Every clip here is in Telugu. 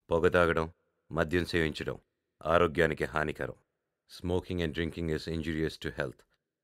పొగ తాగడం మద్యం సేవించడం ఆరోగ్యానికి హానికరం smoking and drinking is injurious to health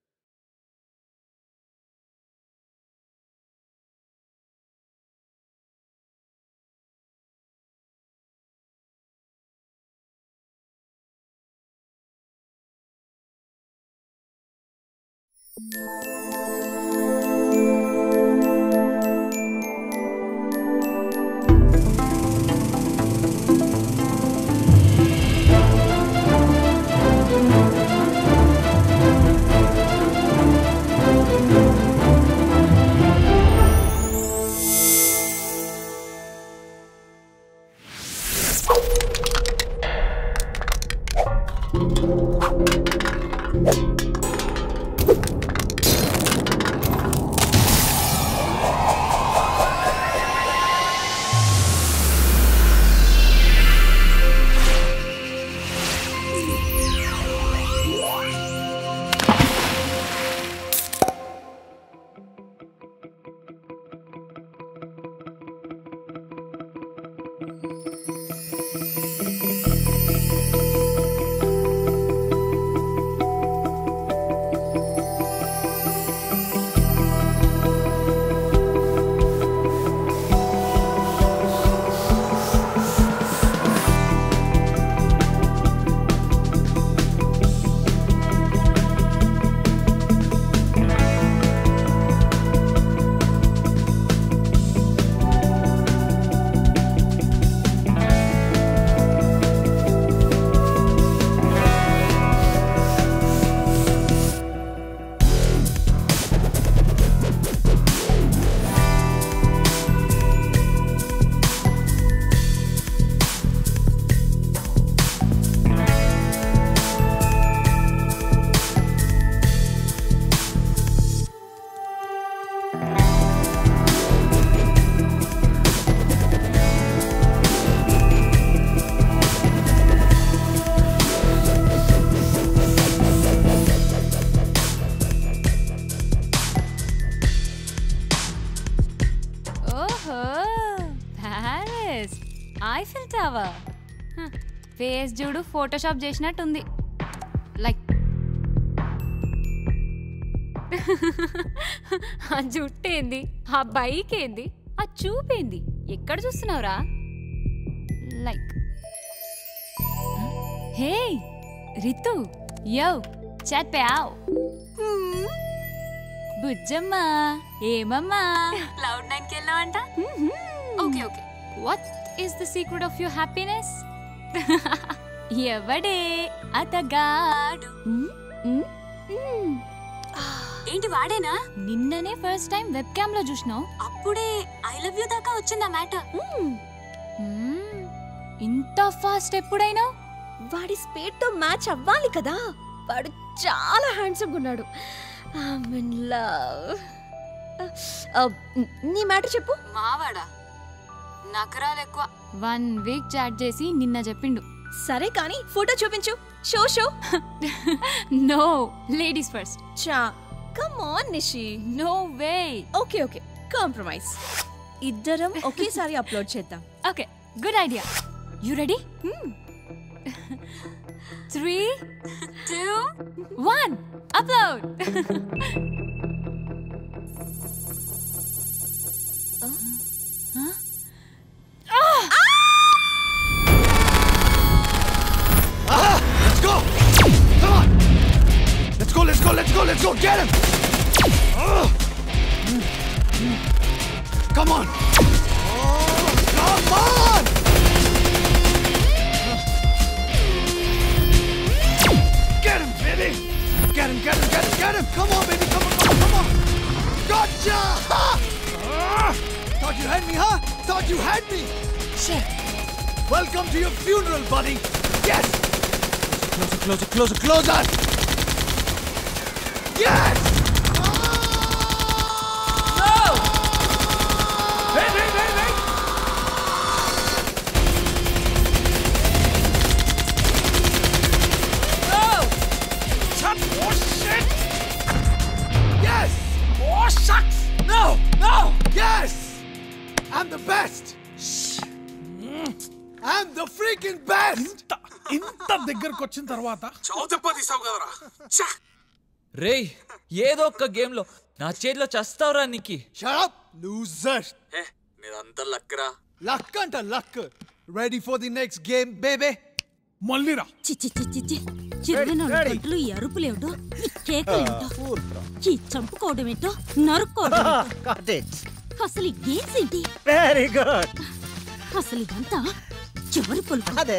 ఓహో ప్యారిస్ ఐఫిల్ టవర్ ఫేస్ చూడు ఫోటోషాప్ చేసినట్టుంది లైక్ ఆ జుట్టు ఏంది ఆ బైక్ ఏంది ఆ చూపేంది ఎక్కడ చూస్తున్నావురా లైక్ హే రితు యో చాట్ పే ఆవ్ బుజ్జమ్మా ఏమమ్మా క్లౌడ్ నైన్ కి వెళ్ళావంట okay okay what is the secret of your happiness ఎవడే అతగాడు మ్మ్, మ్మ్, మ్మ్. ఏంటి వాడేనా నిన్ననే ఫస్ట్ టైం వెబ్ క్యామ్ లో చూసినావు అప్పుడే ఐ లవ్ యూ దాకా వచ్చిందా మ్యాటర్ ఇంత ఫాస్ట్ ఎప్పుడైనా వాడి స్పీడ్ తో మ్యాచ్ అవ్వాలి కదా వాడు చాలా హ్యాండ్సమ్ ఉన్నాడు ఇన్ లవ్ నీ మ్యాటర్ చెప్పు మావాడా నకరాలు ఎక్కువ వన్ వీక్ చాట్ చేసి నిన్న చెప్పిండు సరే కానీ ఫోటో చూపించు show show no ladies first చా come on Nishi no way okay okay compromise ఇద్దరం ఒకేసారి అప్లోడ్ చేద్దాం okay good idea you ready three two one upload Let's go! Come on! Let's go, let's go, let's go, let's go! Get him! Ugh. Come on! Oh, come on! Get him, baby! Get him, get him, get him, get him! Come on, baby, come on, come on, come on! Gotcha! Ha! Ugh. Thought you had me, huh? Thought you had me! Shit! Welcome to your funeral, buddy! Yes! Closer, closer, closer, closer! Yes! No! Wait, wait, wait, wait! No! Shut! Oh, shit! Yes! Oh, shucks! No! No! Yes! I'm the best! Shh. Mm. I'm the freaking best. ఇంత ఇంత దగ్గరకు వచ్చిన తర్వాత చావు దెబ్బ తీసావు కదరా ఛా! రేయ్ ఏదో ఒక్క గేమ్లో నా చేతిలో చస్తావురా నీకి Shut up, loser. A నీదంతా లక్కరా Luck anta luck. Ready for the next game, baby? మళ్ళీరా చి చి చి చి చి ఇరవై నాలుగు గంటలు ఈ అరుపులేమిటో ఈ కేకలేమిటో ఈ చంపుకోవడం ఏంటో నరుక్కోవడం ఏంటో. Got it. అసలు ఈ గేమ్స్ ఏంటి Very good. అసలు ఇదంతా చివరి పొలుపు అదే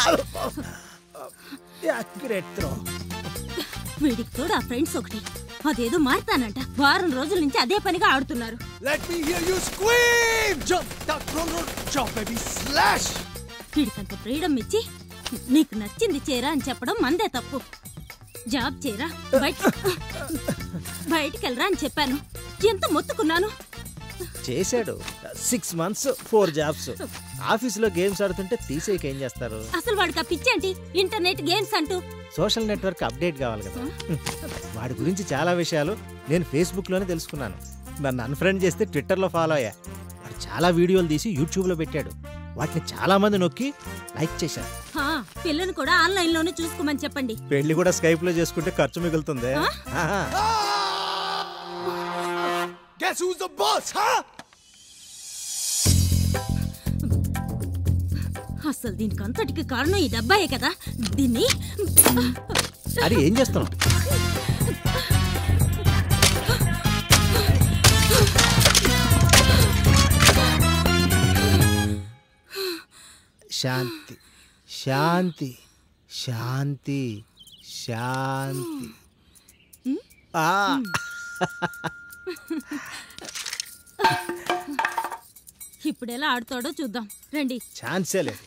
అక్యురేట్ త్రో వీడికి తోడు ఆ ఫ్రెండ్స్ ఒకటి అదేదో మారుతానంట వారం రోజుల నుంచి అదే పనిగా ఆడుతున్నారు Let me hear you scream! Jump, duck, roll, roll, jump, baby, slash! వీడికంత ఫ్రీడమ్ ఇచ్చి నీకు నచ్చింది చేరా అని చెప్పడం మందే తప్పు జాబ్ చేరా బయట బయటికి వెళ్ళరా అని చెప్పాను ఎంత మొత్తుకున్నాను చేశాడు సిక్స్ మంత్స్ ఫోర్ జాబ్స్ ఆఫీసులో గేమ్స్ ఆడుతుంటే తీసేయక ఏం చేస్తారు అసలు వాడికి ఆ పిచ్చేంటి ఇంటర్నెట్ గేమ్స్ అంటూ సోషల్ నెట్వర్క్ అప్డేట్ కావాలి కదా వాడి గురించి చాలా విషయాలు నేను ఫేస్బుక్లోనే తెలుసుకున్నాను నన్ను అన్ఫ్రెండ్ చేస్తే ట్విట్టర్లో ఫాలో అయ్యా వాడు చాలా వీడియోలు తీసి యూట్యూబ్లో పెట్టాడు వాటిని చాలా మంది నొక్కి లైక్ చేశారు హా, పిల్లని కూడా ఆన్లైన్ లోనే చూసుకోమని చెప్పండి పెళ్లి కూడా స్కైప్లో చేసుకుంటే ఖర్చు మిగులుతుంది ఆహా. Guess who's the boss, huh? అసలు దీనికి అంతటికి కారణం ఈ డబ్బాయే కదా దీన్ని అరే ఏం చేస్తున్నావు శాంతి శాంతి శాంతి శాంతి ఆ ఇప్పుడు ఎలా ఆడుతాడో చూద్దాం రండి ఛాన్సే లేదు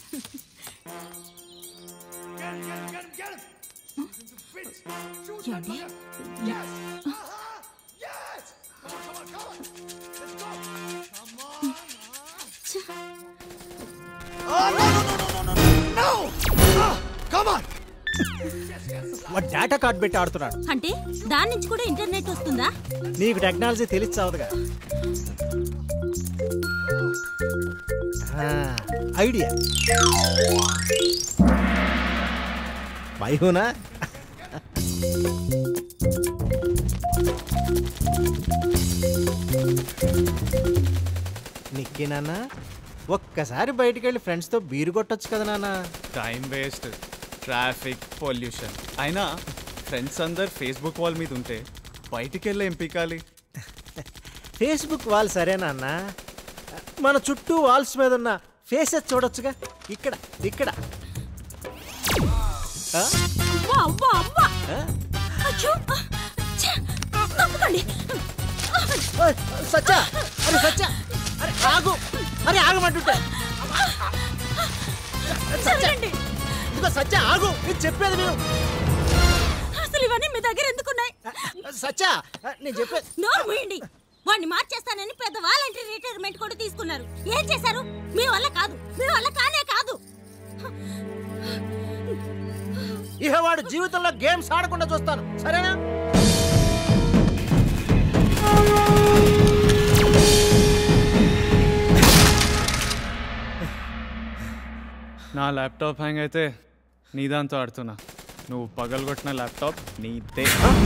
ఏమండి? Oh, no, no, no, no, no, no, no! No! Ah, come on! వాడు డేటా కార్డ్ పెట్టి ఆడుతున్నాడు అంటే దాని నుంచి కూడా ఇంటర్నెట్ వస్తుందా నీకు టెక్నాలజీ తెలిసి చావదుగా ఐడియా వైహునా నిక్కి నాన్న ఒక్కసారి బయటికి వెళ్ళి ఫ్రెండ్స్తో బీరు కొట్టొచ్చు కదా నాన్న టైం వేస్ట్ ట్రాఫిక్ పొల్యూషన్ అయినా ఫ్రెండ్స్ అందరు ఫేస్బుక్ వాల్ మీద ఉంటే బయటికి వెళ్ళి ఏం పీకాలి ఫేస్బుక్ వాల్ సరేనా అన్న మన చుట్టూ వాల్స్ మీద ఉన్న ఫేసెస్ చూడొచ్చుగా ఇక్కడ ఇక్కడ ఆ? అవ్వా అవ్వా అవ్వా ఆ? అచ్చో! ఛ! తప్పుకోండి ఓయ్, సత్య అరే సత్య అరే ఆగు అరే ఆగమంటుంటే చదవండి ఇదిగో సత్య ఆగు నేను చెప్పేది మీరు అసలు ఇవన్నీ మీ దగ్గర ఎందుకున్నాయి సత్య నేను చెప్పేది నోరు మూయండి వాడిని మార్చేస్తానని పెద్ద వాలంటీర్ రిటైర్మెంట్ కూడా తీసుకున్నారు ఏం చేశారు మీ వల్ల కాదు మీ వల్ల కానే కాదు ఇహ వాడు జీవితంలో గేమ్స్ ఆడకుండా చూస్తాను సరేనా నా ల్యాప్టాప్ హ్యాంగ్ అయితే నీ దాంతో ఆడుతున్నా నువ్వు పగలగొట్టిన ల్యాప్టాప్ నీదే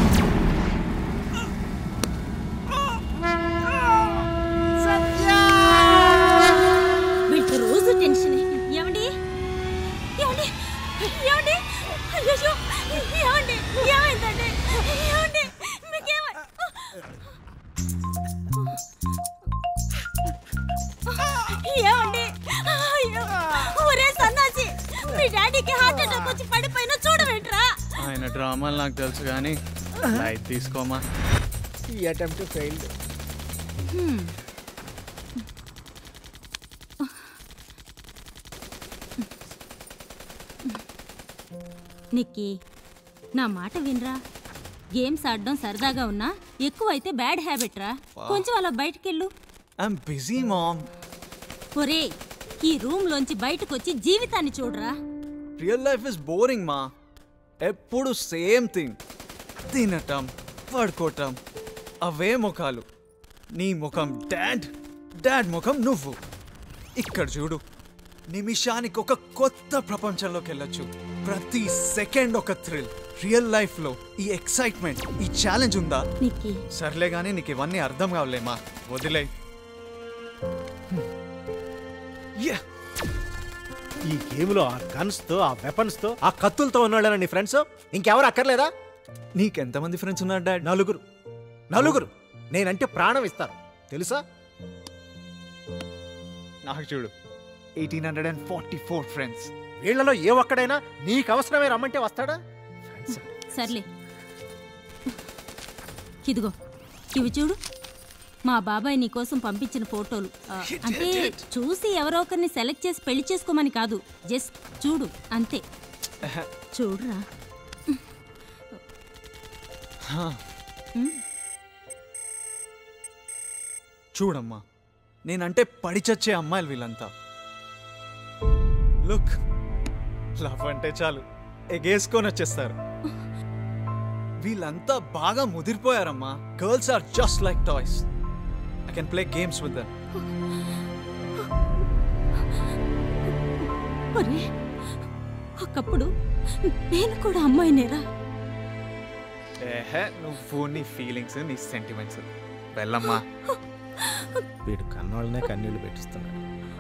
వీళ్ళకి రోజు టెన్షన్ ఏమండి ఏమండి ఏమండి అయ్యో ఏమండి ఏమైందండి ఏమండి మీకేమ ఏమండి అయ్యో ఒరే సన్నాసి మీ డాడీకి హార్ట్ అటాక్ వచ్చి పడిపోయినా చూడవేంట్రా ఆయన డ్రామాలు నాకు తెలుసు కానీ లైట్ తీసుకోమా ఈ అటెంప్ట్ ఫెయిల్డ్ నిక్కీ నా మాట వినరా గేమ్స్ ఆడడం సరదాగా ఉన్నా ఎక్కువైతే బ్యాడ్ హ్యాబిట్ రా కొంచెం అలా బయటకెళ్ళు ఐఎమ్ బిజీ మామ్ ఒరే ఈ రూమ్ లోంచి బయటకు వచ్చి జీవితాన్ని చూడరా రియల్ లైఫ్ ఇస్ బోరింగ్ మా ఎప్పుడు సేమ్ థింగ్ తినటం పడుకోవటం అవే ముఖాలు నీ ముఖం డాడ్ డాడ్ ముఖం నువ్వు ఇక్కడ చూడు నిమిషానికి ఒక కొత్త ప్రపంచంలోకి వెళ్ళొచ్చు ప్రతి సెకండ్ ఒక థ్రిల్ రియల్ లైఫ్ లో ఈ ఎక్సైట్మెంట్ ఈ ఛాలెంజ్ ఉందా నిక్కి సర్లే గానీ నీకు ఇవన్నీ అర్థం కావలేమా వదిలే యా ఈ గేమ్లో ఆ గన్స్తో ఆ వెపన్స్తో ఆ కత్తులతో ఉన్నాళ్ళని నీ ఫ్రెండ్స్ ఇంకెవరు అక్కర్లేదా నీకెంతమంది ఫ్రెండ్స్ ఉన్నారు డాడ్ నలుగురు నలుగురు నేనంటే ప్రాణం ఇస్తారు తెలుసా నాకు చూడు eighteen hundred and forty four friends వీళ్ళలో ఏ ఒక్కడైనా నీకు అవసరమే రమ్మంటే వస్తాడా సర్లే ఇదిగో ఇవి చూడు మా బాబాయ్ నీకోసం పంపించిన ఫోటోలు ఆ, అంటే చూసి ఎవరో ఒకరిని సెలెక్ట్ చేసి పెళ్లి చేసుకోమని కాదు జస్ట్ చూడు అంతే చూడురా ఉమ్. చూడమ్మా నేనంటే పడి చచ్చే అమ్మాయిలు వీళ్ళంతా లుక్ లవ్ అంటే చాలు ఎగేసుకొని వచ్చేస్తారు వీళ్ళంతా బాగా ముదిరిపోయారమ్మా girls are just like toys I can play games with them ఒరే ఒకప్పుడు నేను కూడా అమ్మాయినేరా ఏహే నువ్వు నీ ఫీలింగ్స్ నీ సెంటిమెంట్స్ వెళ్ళమ్మా వీడు కన్నోళ్ళనే కన్నీళ్లు పెట్టిస్తున్నాడు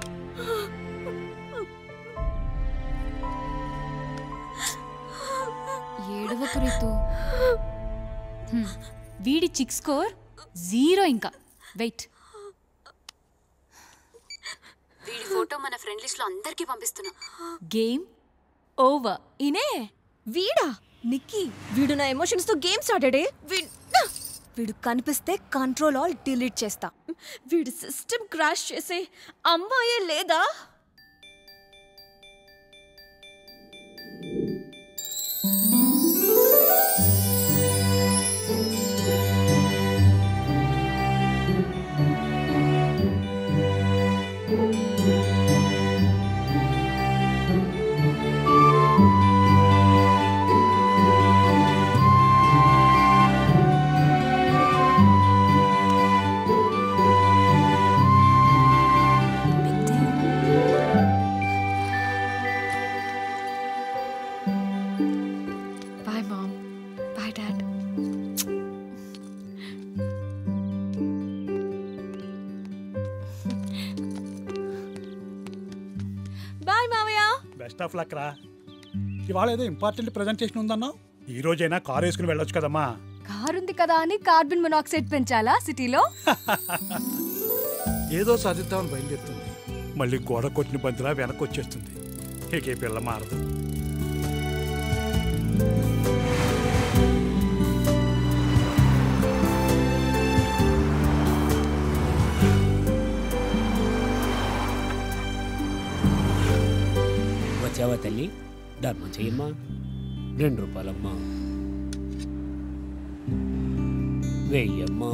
ఏడవకు రీతు హ్మ్. వీడి చిక్ స్కోర్ జీరో ఇంకా వెయిట్ వీడి ఫోటో మన ఫ్రెండ్ లిస్ట్ లో అందరికీ పంపిస్తున్నాం గేమ్ ఓవర్ ఇనే వీడా నిక్కీ వీడు నా ఎమోషన్స్ తో గేమ్స్ ఆడాడే వీడ్ వీడు కనిపిస్తే కంట్రోల్ ఆల్ డిలీట్ చేస్తా వీడు సిస్టమ్ క్రాష్ చేసే అమ్మాయే లేదా bye mom bye dad bye మావయ్య బెస్ట్ ఆఫ్ లక్ రా ఇవాళ ఏదో ఇంపార్టెంట్ ప్రజెంటేషన్ ఉందన్నావు ఈ రోజైనా కారు వేసుకుని వెళ్ళొచ్చు కదమ్మా కార్ ఉంది కదా అని కార్బన్ మొనాక్సైడ్ పెంచాలా సిటీలో ఏదో సాధిద్దామని బయలుదేరుతుంది మళ్ళీ గోడ కొట్టిన బంతిలా వెనక్కి వచ్చేస్తుంది ఇక ఈ పిల్ల మారదు వచ్చావా తల్లి ధర్మం చెయ్యమ్మా రెండు రూపాయలమ్మా వెయ్యమ్మా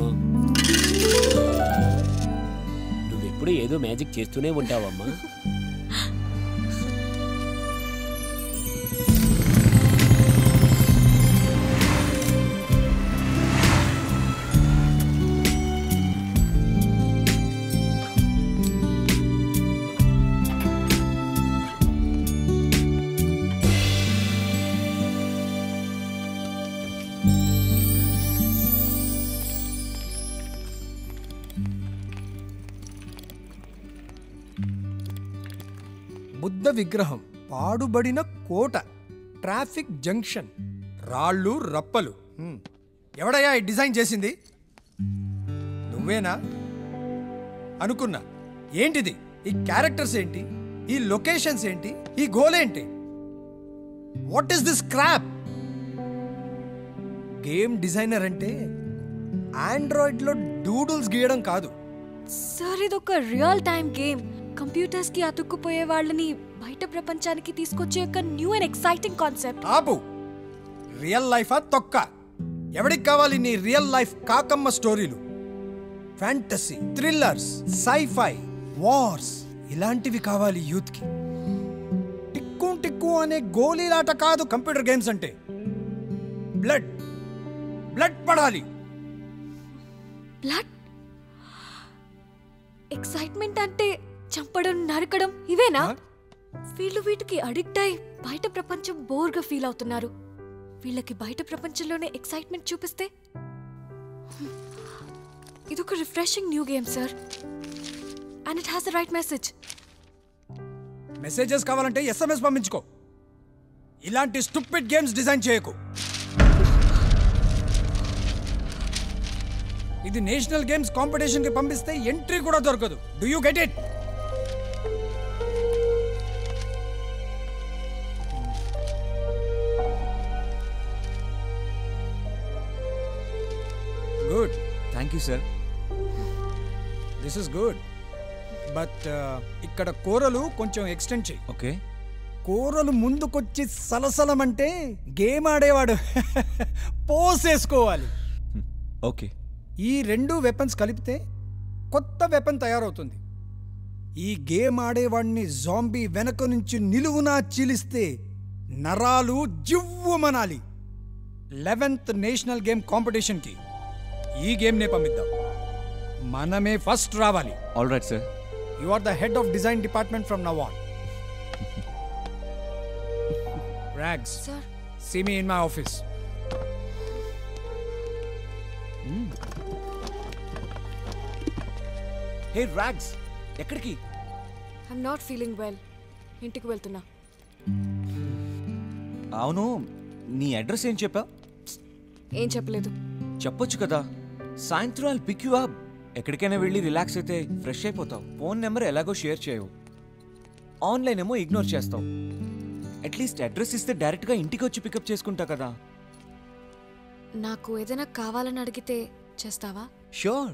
నువ్వెప్పుడు ఏదో మ్యాజిక్ చేస్తూనే ఉంటావమ్మా బుద్ధ విగ్రహం పాడుబడిన కోట ట్రాఫిక్ జంక్షన్ రాళ్ళు రప్పలు హ్మ్. ఎవడయ్యా ఈ డిజైన్ చేసింది నువ్వేనా అనుకున్నా ఏంటిది ఈ క్యారెక్టర్స్ ఏంటి ఈ లొకేషన్స్ ఏంటి ఈ గోల్ ఏంటి what is this crap game designer అంటే ఆండ్రాయిడ్లో డూడుల్స్ గీయడం కాదు సార్ ఇది ఒక రియల్ టైం గేమ్ కంప్యూటర్స్ కి అతుక్కుపోయే వాళ్ళని బయట ప్రపంచానికి తీసుకొచ్చే ఒక న్యూ అండ్ ఎక్సైటింగ్ కాన్సెప్ట్ ఆపు రియల్ లైఫా తొక్క ఎవడికి కావాలి నీ రియల్ లైఫ్ కాకమ్మ స్టోరీలు ఫ్యాంటసీ థ్రిల్లర్స్ సైఫై వార్స్ ఇలాంటివి కావాలి యూత్కి టిక్కు టిక్కు అనే గోళీలాట కాదు కంప్యూటర్ గేమ్స్ అంటే బ్లడ్ బ్లడ్ పడాలి బ్లడ్ ఎక్సైట్మెంట్ అంటే చంపడం నరకడం ఇవేనా వీళ్ళు వీటికి అడిక్ట్ అయి బయట ప్రపంచం బోర్గా ఫీల్ అవుతున్నారు వీళ్ళకి బయట ప్రపంచంలోనే ఎక్సైట్మెంట్ చూపిస్తే ఇదొక refreshing new game sir and it has the right message messages కావాలంటే ఎస్ఎంఎస్ పంపించుకో ఇలాంటి స్టూపిడ్ గేమ్స్ డిజైన్ చేయకు ఇది నేషనల్ గేమ్స్ కాంపిటీషన్ కి పంపిస్తే ఎంట్రీ కూడా దొరకదు do you get it good thank you sir this is good but ఇక్కడ కూరలు కొంచెం ఎక్స్టెండ్ చేయి ఓకే కూరలు ముందుకొచ్చి సలసలమంటే గేమ్ ఆడేవాడు పోసేసుకోవాలి ఓకే ఈ రెండు వెపన్స్ కలిపితే కొత్త వెపన్ తయారవుతుంది ఈ గేమ్ ఆడేవాడిని జాంబీ వెనక నుంచి నిలువునా చీలిస్తే నరాలు జివ్వుమనాలి లెవెన్త్ నేషనల్ గేమ్ కాంపిటీషన్కి ఈ గేమ్నే పంపిద్దాం మనమే ఫస్ట్ రావాలి all right sir you are the head of design department from now on Rags sir see me in my office hey Rags ఎక్కడికి ఐఎమ్ నాట్ ఫీలింగ్ వెల్ ఇంటికి వెళ్తున్నా అవును నీ అడ్రస్ ఏం చెప్పా ఏం చెప్పలేదు చెప్పొచ్చు కదా సాయంత్రం వాళ్ళు పిక్ యూ అప్ ఎక్కడికైనా వెళ్ళి రిలాక్స్ అయితే ఫ్రెష్ అయిపోతావు ఫోన్ నెంబర్ ఎలాగో షేర్ చేయవు ఆన్లైన్ ఏమో ఇగ్నోర్ చేస్తావు అట్లీస్ట్ అడ్రస్ ఇస్తే డైరెక్ట్గా ఇంటికి వచ్చి పికప్ చేసుకుంటా కదా నాకు ఏదైనా కావాలని అడిగితే చేస్తావా షూర్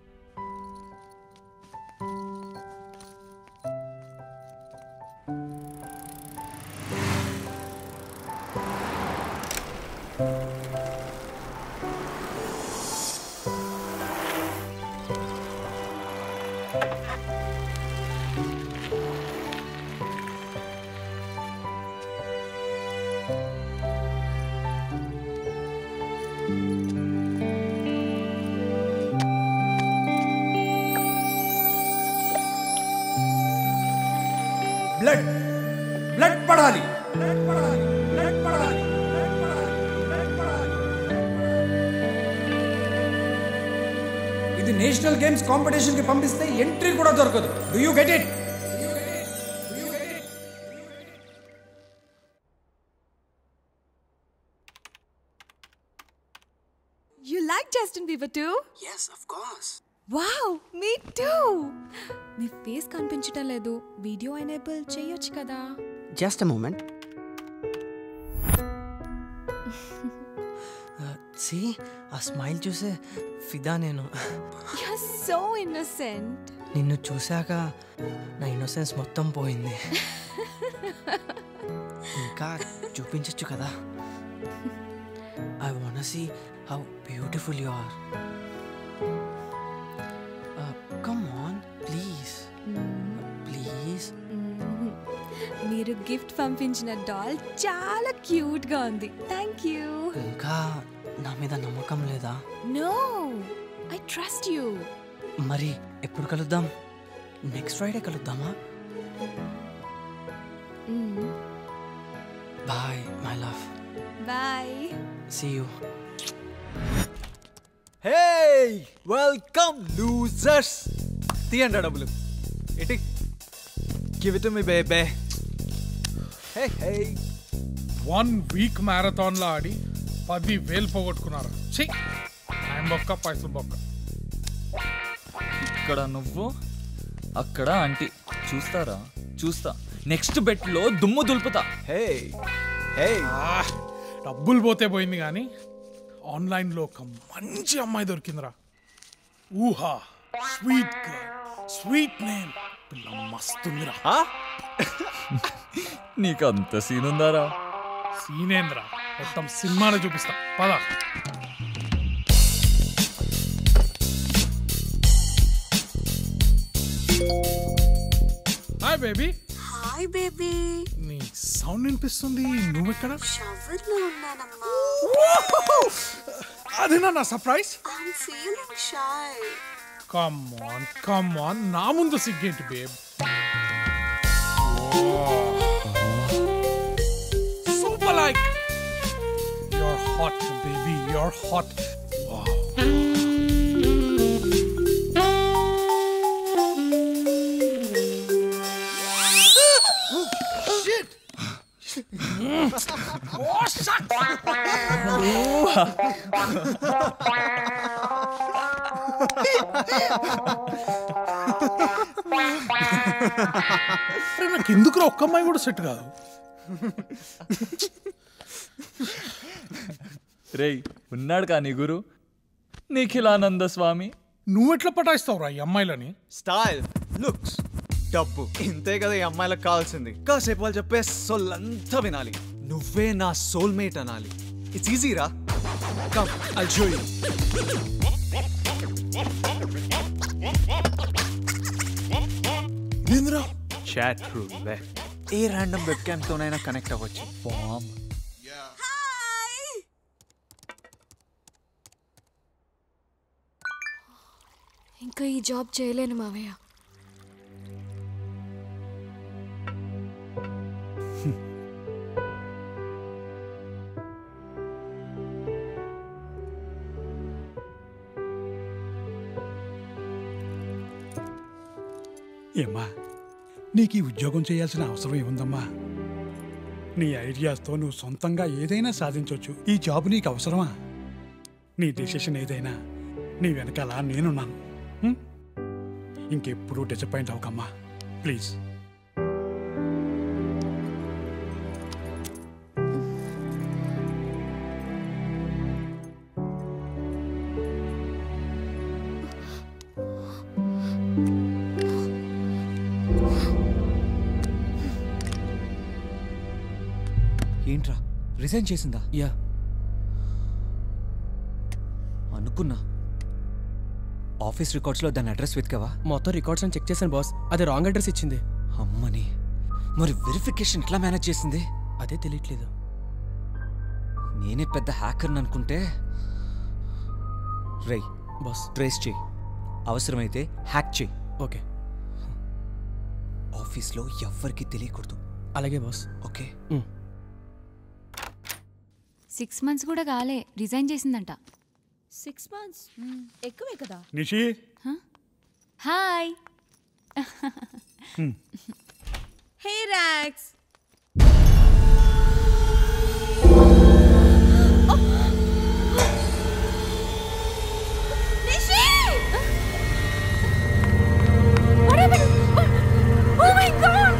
బ్లడ్ బ్లడ్ పడాలి ఇది నేషనల్ గేమ్స్ కాంపిటీషన్ కి పంపిస్తే ఎంట్రీ కూడా దొరకదు do you get it you like Justin Bieber too Yes, of course. Wow me too మీ ఫేస్ కనిపించటం లేదు వీడియో ఎనేబుల్ చేయొచ్చు కదా జస్ట్ అ మూమెంట్ సి ఆ స్మైల్ చూసే ఫిదా నేను యు సో ఇన్నోసెంట్ నిన్ను చూశాక నా ఇన్నోసెన్స్ మొత్తం పోయింది ఇంకా చూపించచ్చు కదా I want see how beautiful you are come on please please మీరు గిఫ్ట్ పంపించిన డాల్ చాలా క్యూట్ గా ఉంది థ్యాంక్ యూ ఇంకా నా మీద నమ్మకం లేదా నో ఐ ట్రస్ట్ యూ మరి ఎప్పుడు కలుద్దాం నెక్స్ట్ ఫ్రైడే కలుద్దామా bye my love bye see you hey welcome losers తీయండి ఆ డబ్బులు ఇటీ give it me babe hey hey one week మ్యారథాన్లో ఆడి పది వేలు పోగొట్టుకున్నారు ఛీ టైం బొక్క పైసలు బొక్క ఇక్కడ నువ్వు అక్కడ ఆంటీ చూస్తారా చూస్తా నెక్స్ట్ బెట్లో దుమ్ము దులుపుతా హే హే డబ్బులు పోతే పోయింది కానీ ఆన్లైన్లో ఒక మంచి అమ్మాయి దొరికిందిరా ఊహా స్వీట్ గర్ల్ స్వీట్ నేమ్ పిల్ల మస్తుందిరా నీకు అంత సీన్ ఉందారా సీనేంద్ర మొత్తం సినిమాలో చూపిస్తా పద హాయ్ బేబీ హాయ్ బేబీ నీ సౌండ్ వినిపిస్తుంది నువ్వెక్కడ షవర్ లో ఉన్నానమ్మా అదేనా నా surprise I'm feeling shy come on come on నా ముందు సిగ్గేంటి బేబ్ ఓ Super like. You're hot, baby. You're hot. Wow. Shit! oh, suck! అరే నాకు ఎందుకు ఒక్క అమ్మాయి కూడా సెట్ కాదు రేయ్ ఉన్నాడు కా నీ గురు నిఖిలానంద స్వామి నువ్వెట్లా పటాయిస్తావురా ఈ అమ్మాయిలని స్టైల్ లుక్స్ డబ్బు ఇంతే కదా ఈ అమ్మాయిలకు కావాల్సింది కాసేపు వాళ్ళు చెప్పే సోల్లంతా వినాలి నువ్వే నా సోల్మేట్ అనాలి ఇట్స్ ఈజీ రా కమ్ ఐ షో యూ ఏంద్రా chat room a random web cam తోనైనా కనెక్ట్ అవ్వచ్చు ఫామ్ ఇంకా ఈ జాబ్ చేయలేను మావయ్య ఏమ్మా నీకు ఈ ఉద్యోగం చేయాల్సిన అవసరం ఏముందమ్మా నీ ఐడియాస్తో నువ్వు సొంతంగా ఏదైనా సాధించవచ్చు ఈ జాబ్ నీకు అవసరమా నీ డెసిషన్ ఏదైనా నీ వెనకాల నేనున్నాను హ్మ్? ఇంకెప్పుడు డిసప్పాయింట్ అవ్వకమ్మా ప్లీజ్ ఏంట్రా రిజైన్ చేసిందా యా అనుకున్నా ఆఫీస్ రికార్డ్స్లో దాని అడ్రస్ వెతికావా మొత్తం రికార్డ్స్ అని చెక్ చేశాను బాస్ అది రాంగ్ అడ్రస్ ఇచ్చింది అమ్మని మరి వెరిఫికేషన్ ఎట్లా మేనేజ్ చేసింది అదే తెలియట్లేదు నేనే పెద్ద హ్యాకర్ని అనుకుంటే రై బాస్ ట్రేస్ చేయి అవసరమైతే హ్యాక్ చేయి ఓకే ఆఫీస్లో ఎవ్వరికీ తెలియకూడదు అలాగే బాస్ ఓకే సిక్స్ మంత్స్ కూడా కాలే రిజైన్ చేసిందంట సిక్స్ మంత్స్ ఎక్కువే కదా Nishi hi hey Rex What happened? What? Oh my god!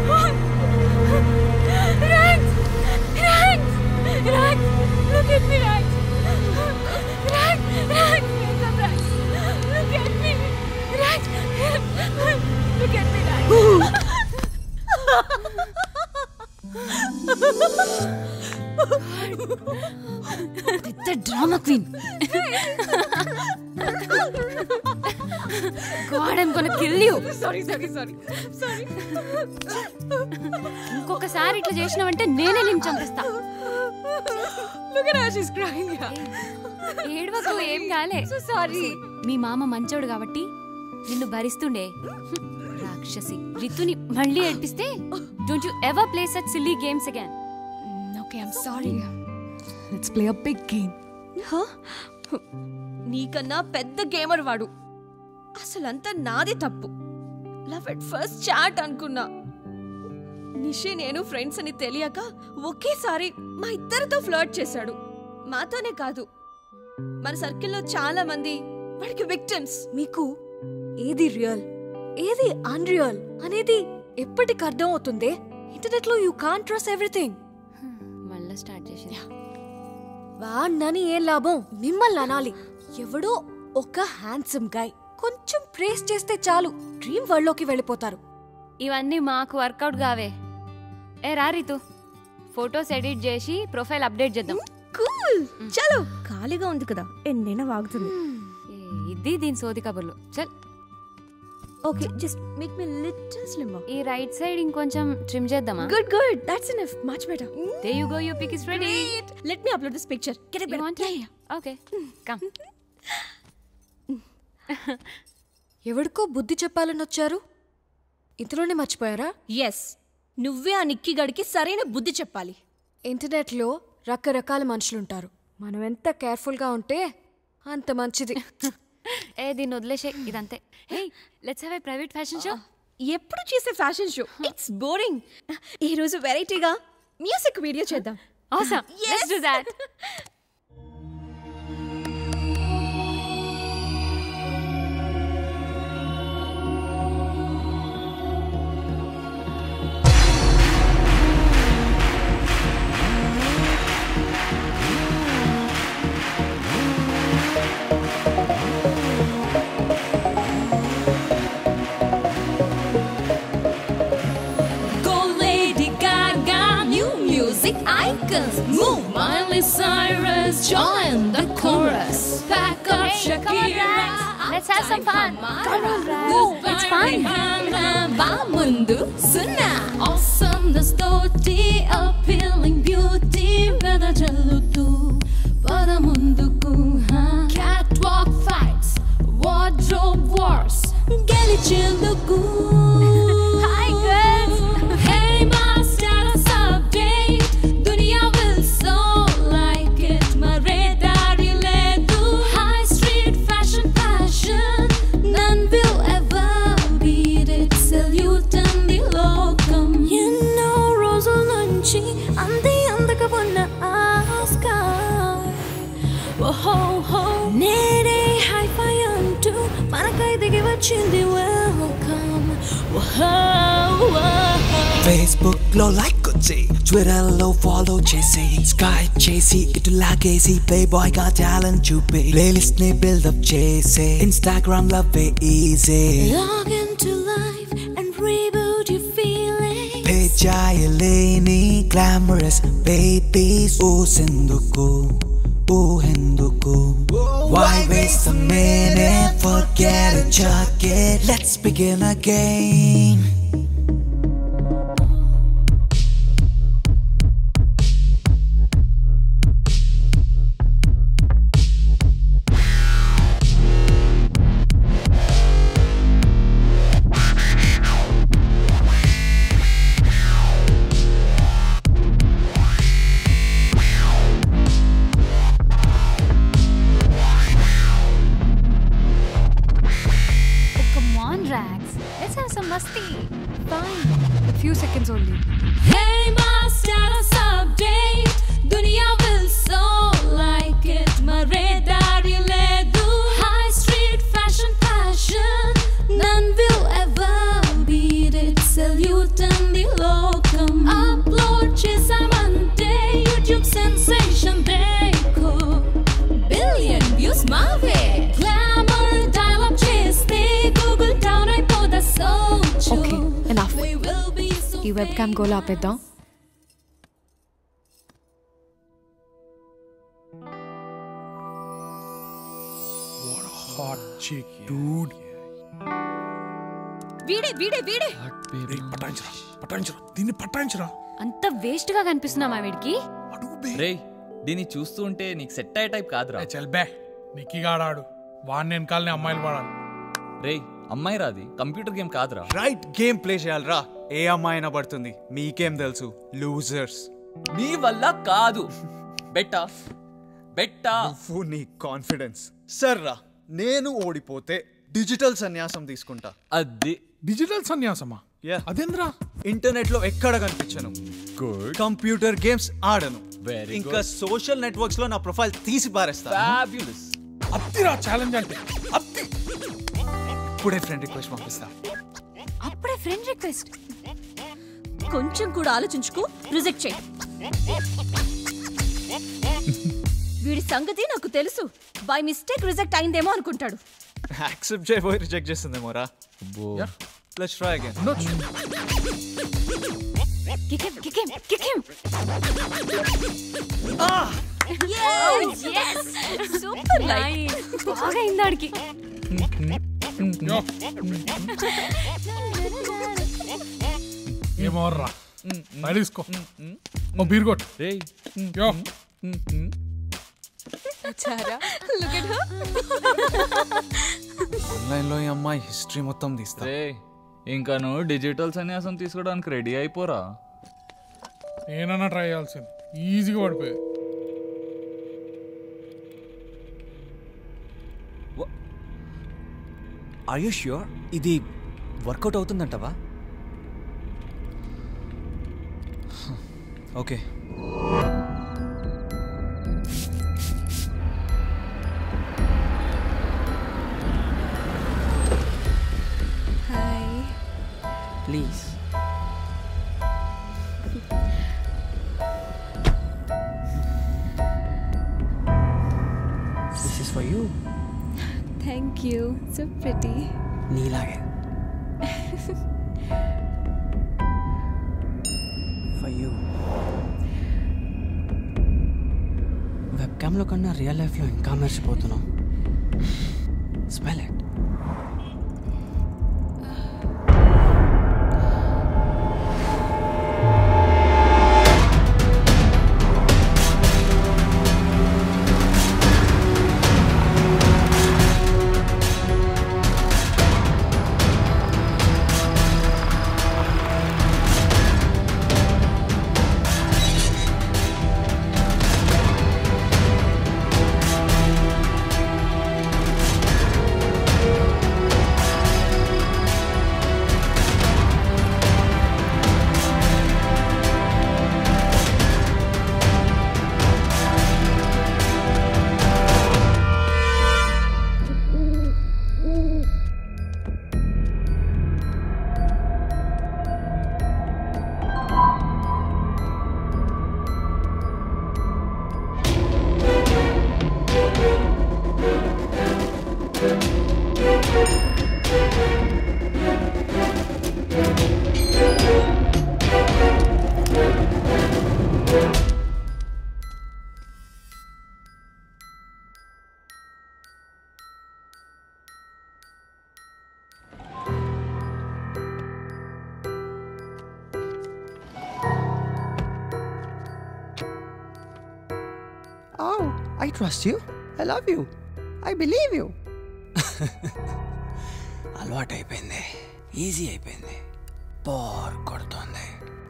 Rex! Rex! Rex! Look at me, Rex! Rex! Rex! Wake up, Rex! Look at me! Rex! Look at me, Rex! పెద్ద drama queen god I'm gonna kill you sorry sorry sorry sorry ఇంకొకసారి ఇట్లా చేసినావంటే నేనే నిన్ను చంపేస్తా look at how she's crying ఏడవకు ఏం కాలే సో సారీ మీ మామ మంచోడు కాబట్టి నిన్ను భరిస్తుండే రాక్షసి రితుని మళ్ళీ ఏడ్పిస్తే don't you ever play such silly games again okay I'm sorry let's play a big game నీకన్నా పెద్ద గేమర్ వాడు అసలంతా నాది తప్పు లవ్ ఎట్ ఫస్ట్ చాట్ అనుకున్నా నిషి నేను ఫ్రెండ్స్ అని తెలియక ఒకేసారి మా ఇద్దరితో ఫ్లర్ట్ చేశాడు మాతోనే కాదు మన సర్కిల్లో చాలా మంది వాడికి విక్టిమ్స్ మీకు ఏది రియల్ ఏది అన్రియల్ అనేది ఎప్పటికి అర్థం అవుతుంది ఇంటర్నెట్ లో యూ కాన్ ట్రస్ట్ ఎవ్రీథింగ్ మళ్ళీ స్టార్ట్ చేసింది వాడినని ఏం లాభం మిమ్మల్ని అనాలి ఎవడో ఒక హ్యాండ్సమ్ గాయ్ కొంచెం ప్రేస్ చేస్తే చాలు డ్రీమ్ వరల్డ్ లోకి వెళ్ళిపోతారు ఇవన్నీ మాకు వర్కౌట్ కావే ఏ రా రితు ఫొటోస్ ఎడిట్ చేసి ప్రొఫైల్ అప్డేట్ చేద్దాం కూల్ చలో ఖాళీగా ఉంది కదా ఎన్నైనా వాగుతుంది ఏ, ఇది దీని సోది కబుర్లు చల్ okay just make me little slim ఈ రైట్ సైడ్ ఇంకొంచెం ట్రిమ్ చేద్దామా good good that's enough much better there you go you pic is ready let me upload this picture get it better okay come ఎవడికో బుద్ధి చెప్పాలని వచ్చారు ఇంతలోనే మర్చిపోయారా ఎస్ నువ్వే ఆ నిక్కి గడికి సరైన బుద్ధి చెప్పాలి ఇంటర్నెట్లో రకరకాల మనుషులుంటారు మనం ఎంత కేర్ఫుల్గా ఉంటే అంత మంచిది ఏ దీన్ని వదిలేసే ఇదంతే hey let's have a private fashion show ఎప్పుడు చేసే ఫ్యాషన్ షో ఇట్స్ బోరింగ్ ఈ రోజు వెరైటీగా మ్యూజిక్ వీడియో చేద్దాం Awesome. Let's do that. Go Lady Gaga, new music icons. Move Miley Cyrus, join the chorus. Pack up Shakira. Let's have some fun. Come on, Raz. Move It's fun. Bamundu, Suna. Awesomeness, toti, appealing beauty. Veda jalutu, pada munduku. huh? Catwalk fights, wardrobe wars. గెలిచేందుకు Hi girls Hey my status update దునియా will so like it మరేదారి లేదు High street fashion fashion None will ever beat it Salute అంది లోకం ఎన్నో రోజుల నుంచి అంది అందక ఉన్న ఆస్కార్ ఓహో హో నేనే హైఫై అంటూ మనకై దిగి వచ్చింది వెల్కమ్ ఫేస్బుక్ లో లైక్ వచ్చి ట్విట్టర్ లో ఫాలో చేసి స్కైప్ చేసి ఇటు లాగేసి ప్లే బాయ్ గా టాలెంట్ చూపి ప్లేలిస్ట్ ని బిల్డప్ చేసి ఇన్స్టాగ్రామ్ లవ్వే easy Log into life and reboot your feeling పేచాయలేని గ్లామరస్ బేబీస్ ఊసెందుకు ఊహెందుకు Why waste a minute? Forget it, chuck it. Let's begin again. Come on, Rax. Let's have some masti. Fine. A few seconds only. Hey my status update దునియా will so like it మరేదారి లేదు High street fashion fashion None will ever beat it Salute అంది లోకం Upload చేసామంటే YouTube sensation దేకో Billion views మావే Glamour dial up చేస్తే Google down అయిపోదా so Okay, enough. We will be so ఈ వెబ్ క్యామ్ గోలా ఆపేద్దాం హాట్ చిక్ డూడ్ వీడే వీడే వీడే పటాయించరా పటాయించరా దీన్ని పటాయించరా అంత వేస్ట్ గా కనిపిస్తున్నామా వీడికి రే దీన్ని చూస్తూ ఉంటే నీకు సెట్ అయ్యే టైప్ కాదురా చల్ బే నిక్కిగాడాడు వాడిని వెనకాలనే అమ్మాయిలు వాడాలి రే అమ్మాయి రాది కంప్యూటర్ గేమ్ కాదురా రైట్ గేమ్ ప్లే చేయాలరా ఏ అమ్మాయి అయినా పడుతుంది మీకేం తెలుసు లూజర్స్ నీ వల్ల కాదు బెట్టా బెట్టా నువ్వు నీ కాన్ఫిడెన్స్ సర్రా నేను ఓడిపోతే డిజిటల్ సన్యాసం తీసుకుంటా అది డిజిటల్ సన్యాసమా అదేంద్రా ఇంటర్నెట్ లో ఎక్కడ కనిపించను గుడ్ కంప్యూటర్ గేమ్స్ ఆడను Very ఇంకా good. సోషల్ నెట్వర్క్స్ లో నా ప్రొఫైల్ తీసి పారేస్తా ఫ్యాబ్యులస్ అత్తిరా ఛాలెంజ్ అంటే ఇప్పుడే ఫ్రెండ్ రిక్వెస్ట్ పంపిస్తా అప్పుడే ఫ్రెండ్ రిక్వెస్ట్ కొంచెం కూడా ఆలోచించుకో రిజెక్ట్ చేయి వీడి సంగతి నాకు తెలుసు బై మిస్టేక్ రిజెక్ట్ అయిందేమో అనుకుంటాడు యాక్సెప్ట్ చేయబోయి రిజెక్ట్ చేస్తుందేమోరా let's try again Kick him, kick him, kick him. Oh, yes! Super light. బాగా అయిందాడికి ఏమోర్రా తీసుకో ఓ బీర్ కొట్టు యో చారా లుక్ ఎట్ హర్ ఆన్లైన్ లో ఈ అమ్మాయి హిస్టరీ మొత్తం తీస్తా రే ఇంకా నువ్వు డిజిటల్ సన్యాసం తీసుకోవడానికి రెడీ అయిపోరా నేనన్నా ట్రై చేయాల్సింది ఈజీగా పడిపోయాయి ఆర్ యూ ష్యూర్ ఇది వర్కౌట్ అవుతుందంటవా okay hi please this is for you thank you so pretty నీలాగే ఫర్ యూ వెబ్కామ్లో కన్నా రియల్ లైఫ్లో ఇంకా మెరిసిపోతున్నావు smell it Oh, I trust you. I love you. I believe you. అలవాటు అయిపోయింది ఈజీ అయిపోయింది బోర్ కొడుతోంది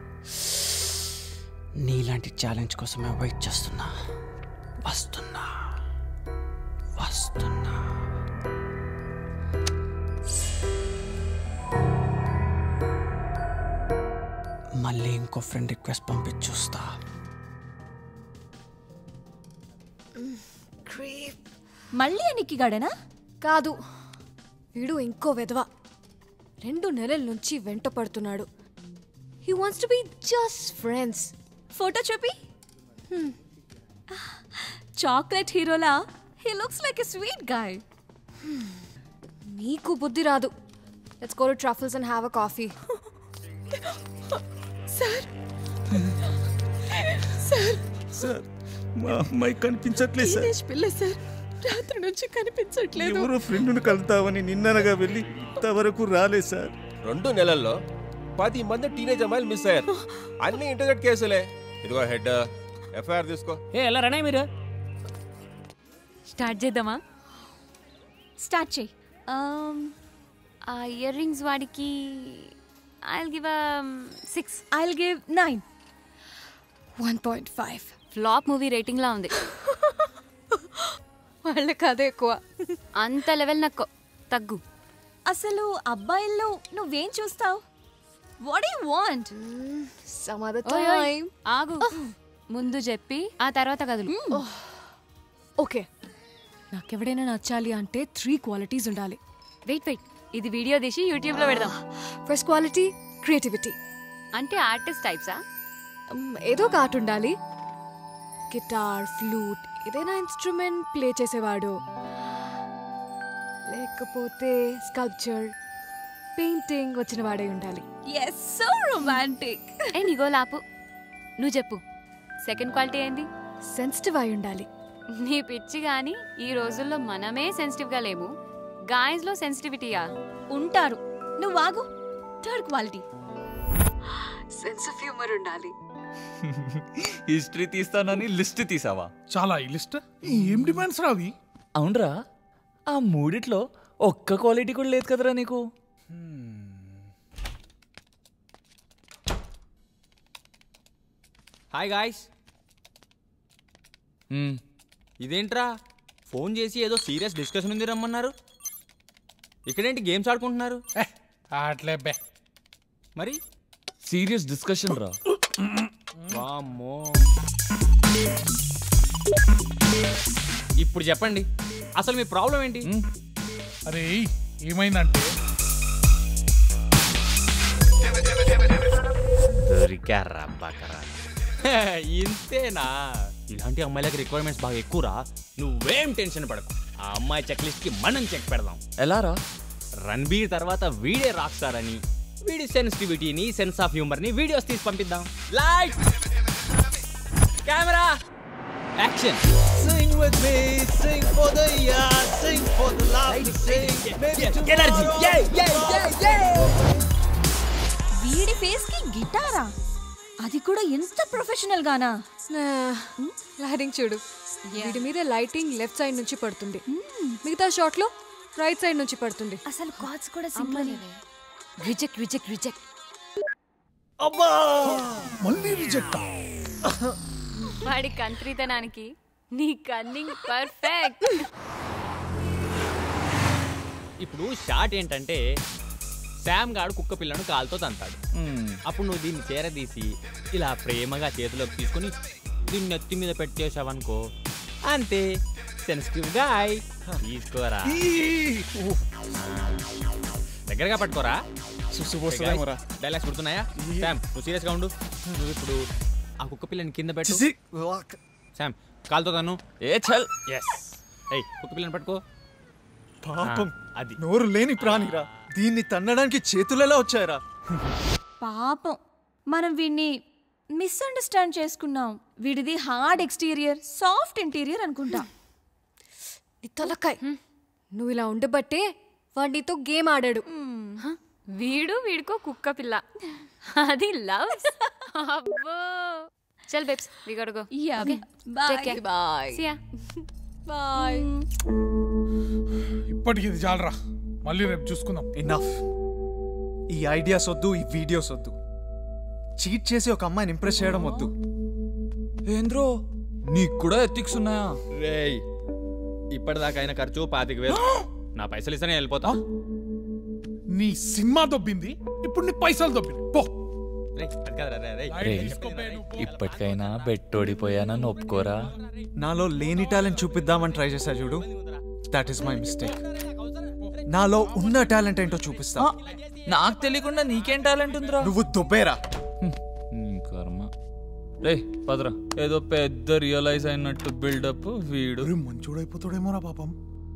నీలాంటి ఛాలెంజ్ కోసమే వెయిట్ చేస్తున్నా వస్తున్నా వస్తున్నా మళ్ళీ ఇంకో ఫ్రెండ్ రిక్వెస్ట్ పంపించి చూస్తా క్రీప్ మళ్ళీ అనికి గడనా కాదు వీడు ఇంకో వెధవ రెండు నెలల నుంచి వెంట పడుతున్నాడు he wants to be just friends photo చూపి చాక్లెట్ హీరోలా he looks like a sweet guy నీకు బుద్ధి రాదు let's go to Truffles and have a coffee sir sir sir మా అమ్మాయి కనిపించట్లేదు సార్ టీనేజ్ పిల్ల సార్ రాత్రి నుంచి కనిపించట్లేదు ఎవరో ఫ్రెండ్ను కలుతామని నిన్ననగా వెళ్ళి ఇంతవరకు రాలేదు సార్ రెండు నెలల్లో పది మంది టీనేజ్ అమ్మాయిలు మిస్ అయ్యారు అన్ని ఇంటర్నెట్ కేసులే ఇదిగో హెడ్ ఎఫ్ఐఆర్ తీసుకో ఏ ఎలా రణే మీరు స్టార్ట్ చేద్దామా స్టార్ట్ చేయి ఆ ఇయర్ రింగ్స్ వాడికి I'll give six I'll give nine one point five flop movie rating లా ఉంది వాళ్ళకి అదే ఎక్కువ అంత లెవెల్ నాకు తగ్గు అసలు అబ్బాయిల్లో నువ్వేం చూస్తావు what you want some other ఓయ్ ఓయ్, టైం ఆగు ముందు చెప్పి ఆ తర్వాత కదులు ఓకే నాకెవడైనా నచ్చాలి అంటే త్రీ క్వాలిటీస్ ఉండాలి వెయిట్ వెయిట్ ఇది వీడియో తీసి యూట్యూబ్ లో పెడదాం ఫస్ట్ క్వాలిటీ క్రియేటివిటీ అంటే ఆర్టిస్ట్ టైప్సా ఏదో ఒక ఆర్ట్ ఉండాలి గిటార్ ఫ్లూట్ ఏదైనా ఇన్స్ట్రుమెంట్ ప్లే చేసేవాడు లేకపోతే స్కల్ప్చర్ పెయింటింగ్ వచ్చిన వాడే ఉండాలి ఎస్ సో రొమాంటిక్ ఏ నీగో లాపు నువ్వు చెప్పు సెకండ్ క్వాలిటీ ఏంది సెన్సిటివ్ అయి ఉండాలి నీ పిచ్చి గాని ఈ రోజుల్లో మనమే సెన్సిటివ్ గా లేము గాయస్ లో సెన్సిటివిటీయా ఉంటారు నువ్వు ఆగు third quality sense of humour ఉండాలి హిస్టరీ తీస్తానని లిస్ట్ తీసావా చాలా ఈ లిస్ట్ ఏం డిమాండ్స్ రావి అవునరా ఆ మూడిట్లో ఒక్క క్వాలిటీ కూడా లేదు కదరా నీకు హాయ్ గాయ్స్ ఇదేంట్రా ఫోన్ చేసి ఏదో సీరియస్ డిస్కషన్ ఉంది రమ్మన్నారు ఇక్కడేంటి గేమ్స్ ఆడుకుంటున్నారు అట్లే బే మరి సీరియస్ డిస్కషన్ రా వామ్మో ఇప్పుడు చెప్పండి అసలు మీ ప్రాబ్లం ఏంటి అరే ఏమైందంటే దొరికారా బకరా ఇంతేనా ఇలాంటి అమ్మాయిలకి రిక్వైర్మెంట్స్ బాగా ఎక్కువరా నువ్వేం టెన్షన్ పడకు ఆ అమ్మాయి చెక్ లిస్ట్ కి మనం చెక్ పెడదాం ఎలా రా రణబీర్ తర్వాత వీడే రాక్ స్టార్ అని వీడి సెన్సిటివిటీని సెన్స్ ఆఫ్ హ్యూమర్ ని వీడియోస్ తీసి పంపిద్దాం light camera action Sing with me, sing for the yard, sing for the love, sing. Maybe Energy, yeah, yeah, yeah, yeah. వీడి ఫేస్ కి గిటారా అది కూడా ఎంత ప్రొఫెషనల్ గానా లైటింగ్ చూడు వీడి మీద లైటింగ్ లెఫ్ట్ సైడ్ నుంచి పడుతుంది మిగతా షాట్ లో రైట్ సైడ్ నుంచి పడుతుంది అసలు కార్డ్స్ కూడా సింపుల్ రిజెక్ట్ రిజెక్ట్ రిజెక్ట్ అబ్బా మళ్ళీ రిజెక్ట్ వాడి కంత్రితనానికి నీ కన్నింగ్ పర్ఫెక్ట్ ఇప్పుడు షార్ట్ ఏంటంటే శామ్ గాడు కుక్క పిల్లను కాలుతో తంతాడు అప్పుడు నువ్వు దీన్ని చేరదీసి ఇలా ప్రేమగా చేతిలోకి తీసుకొని దీన్ని నెత్తి మీద పెట్టేశావనుకో అంతే సెన్సిటివ్ గాయ్ తీసుకోరా దగ్గరగా పట్టుకోరా సుసు పోస్తుందేమోరా. డైలాగ్స్ గుర్తున్నాయా శామ్ నువ్వు సీరియస్గా ఉండు నువ్వు ఇప్పుడు ఆ కుక్క పిల్లని కింద పెట్టు చిచి. శామ్ కాలుతో తను ఏ చల్ ఎస్ ఏయ్ కుక్క పిల్లని పట్టుకో పాపం ఆ, అది నోరు లేని ప్రాణిరా దీన్ని తన్నడానికి చేతులు ఎలా వచ్చాయరా పాపం మనం వీడిని మిస్అండర్స్టాండ్ చేసుకున్నాం వీడిది హార్డ్ ఎక్స్టీరియర్ సాఫ్ట్ ఇంటీరియర్ అనుకుంటా నీ తలకాయ్ నువ్వు ఇలా ఉండబట్టే వాడు నీతో గేమ్ ఆడాడు హ? వీడు వీడికో కుక్క పిల్ల అది లవ్ అబ్బో చల్ babes we got go Yeah, okay bye. Take care Bye. See ya bye ఇప్పటికి ఇది చాలరా మళ్ళీ రేపు చూసుకుందాం ఇనఫ్ ఈ ఐడియాస్ వద్దు ఈ వీడియోస్ వద్దు చీట్ చేసి ఒక అమ్మాయిని ఇంప్రెస్ చేయడం వద్దు ఏంద్రో నీకు కూడా ఎథిక్స్ ఉన్నాయా రేయ్ ఇప్పటిదాకా అయిన ఖర్చు పాతిక వేలు నా పైసలు ఇస్తేనే వెళ్ళిపోతా నీ సినిమా దొబ్బింది ఇప్పుడు నీ పైసలు దొబ్బింది పో రేయ్, అది కాదురా, రేయ్, రేయ్. రేయ్, తీసుకోబే నువ్వు. ఇప్పటికైనా బెట్టోడిపోయానని ఒప్పుకోరా నాలో లేని టాలెంట్ చూపిద్దామని ట్రై చేశా చూడు దట్ ఈస్ మై మిస్టేక్ నాలో ఉన్న టాలెంట్ ఏంటో చూపిస్తా నాకు తెలియకుండా నీకేం టాలెంట్ ఉందిరా నువ్వు దుబ్బేరా నీ కర్మ రే పదరా ఏదో పెద్ద రియలైజ్ అయినట్టు బిల్డప్ వీడు మంచోడైపోతాడేమోరా పాపం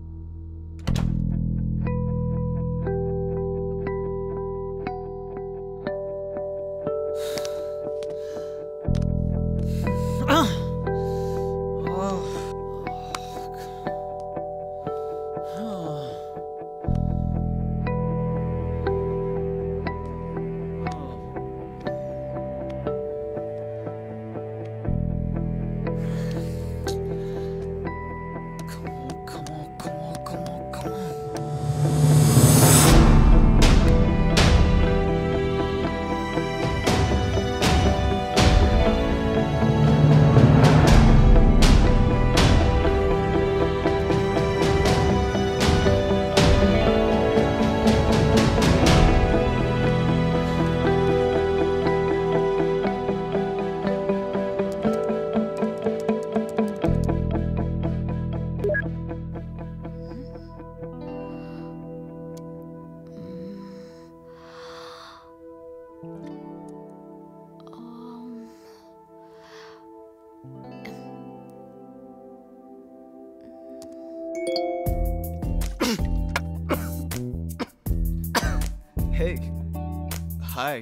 Hey. Hi.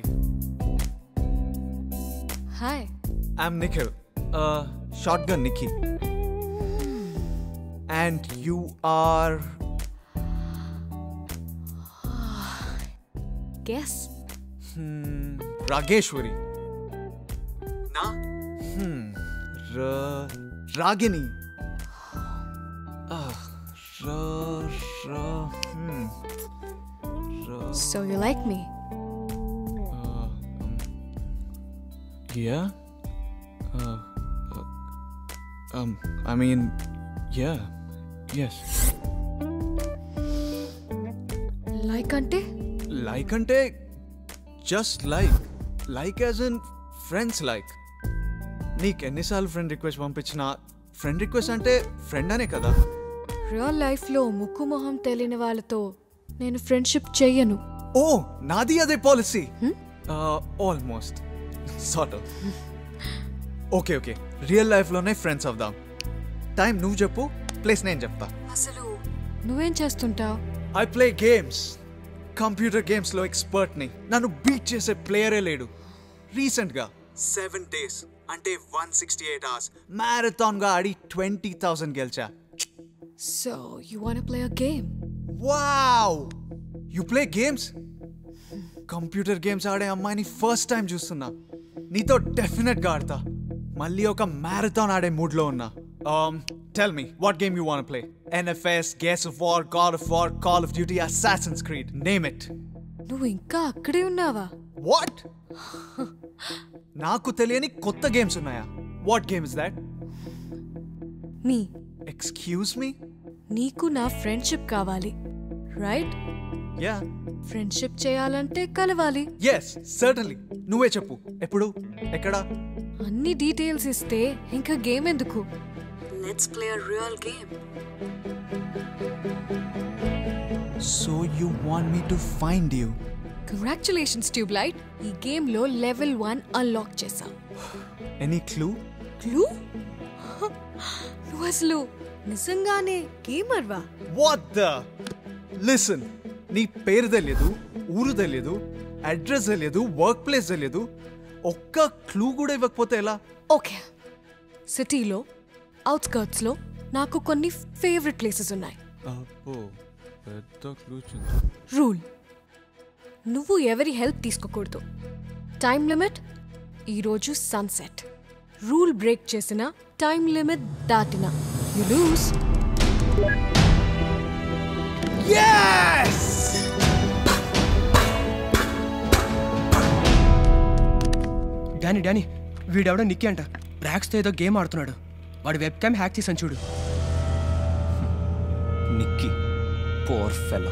Hi I'm Nikhil. Uh, shotgun Nikki. And you are. Guess Hmm, Rageshwari. నా Hmm. Ra. Ragini. Ah. Ra. Ra. Hmm. Ra. So you like me Uh, um, yeah. Uh, uh, um, I mean, yeah, yes. Like అంటే లైక్ అంటే just like like as in friends like నీకు ఎన్నిసార్లు ఫ్రెండ్ రిక్వెస్ట్ పంపించినా ఫ్రెండ్ రిక్వెస్ట్ అంటే ఫ్రెండ్ అనే కదా రియల్ లైఫ్లో ముక్కు మొహం తెలియని వాళ్ళతో నేను ఫ్రెండ్షిప్ చెయ్యను ఓ నాది అదే policy almost sort okay okay real లైఫ్లోనే ఫ్రెండ్స్ అవుదాం టైం నువ్వు చెప్పు ప్లేస్ నేను చెప్తా అసలు నువ్వేం చేస్తుంటావు ఐ ప్లే గేమ్స్ కంప్యూటర్ గేమ్స్లో ఎక్స్పర్ట్ని నన్ను బీట్ చేసే ప్లేయరే లేడు రీసెంట్గా సెవెన్ డేస్ అంటే వన్ సిక్స్టీ ఎయిట్ అవర్స్ మ్యారథాన్గా ఆడి ట్వంటీ థౌసండ్ గెలిచా so you want play a game wow you play games computer games ఆడే అమ్మాయిని ఫస్ట్ టైం చూస్తున్నా నీతో డెఫినెట్గా ఆడతా మళ్ళీ ఒక మ్యారథాన్ ఆడే మూడ్లో ఉన్నా tell me what game you want play NFS గేస్ of War God of War Call of Duty Assassin's Creed name it నువ్వు ఇంకా అక్కడే ఉన్నావా వాట్ నాకు తెలియని కొత్త గేమ్స్ ఉన్నాయా what game is that me excuse me నీకు నా ఫ్రెండ్షిప్ కావాలి రైట్ యా ఫ్రెండ్షిప్ చేయాలంటే కలవాలి ఎస్ సర్టన్లీ నువ్వే చెప్పు ఎప్పుడు ఎక్కడ అన్ని డీటెయిల్స్ ఇస్తే ఇంకా గేమ్ ఎందుకు let's play a real game so you want me to find you congratulations tube light ఈ గేమ్ లో లెవెల్ వన్ అన్లాక్ చేసాం ఎనీ క్లూ క్లూ నువ్వు అసలు నిజంగానే గేమర్వా వాట్ ద లిసన్ నీ పేరు తెలియదు ఊరు తెలియదు అడ్రస్ తెలియదు వర్క్ ప్లేస్ తెలియదు ఒక్క క్లూ కూడా ఇవ్వకపోతే ఎలా ఓకే సిటీలో అవుట్స్కర్ట్స్లో నాకు కొన్ని ఫేవరెట్ ప్లేసెస్ ఉన్నాయి అబ్బో పెద్ద క్లూ రూల్ నువ్వు ఎవరి హెల్ప్ తీసుకోకూడదు టైం లిమిట్ ఈరోజు సన్సెట్ రూల్ బ్రేక్ చేసిన టైం లిమిట్ దాటిన you lose Yes! Danny Danny వీడెవడో నిక్కి అంట ర్యాక్స్తో ఏదో గేమ్ ఆడుతున్నాడు వాడు వెబ్ క్యామ్ హ్యాక్ చేసాను చూడు నిక్కీ పోర్ ఫెలో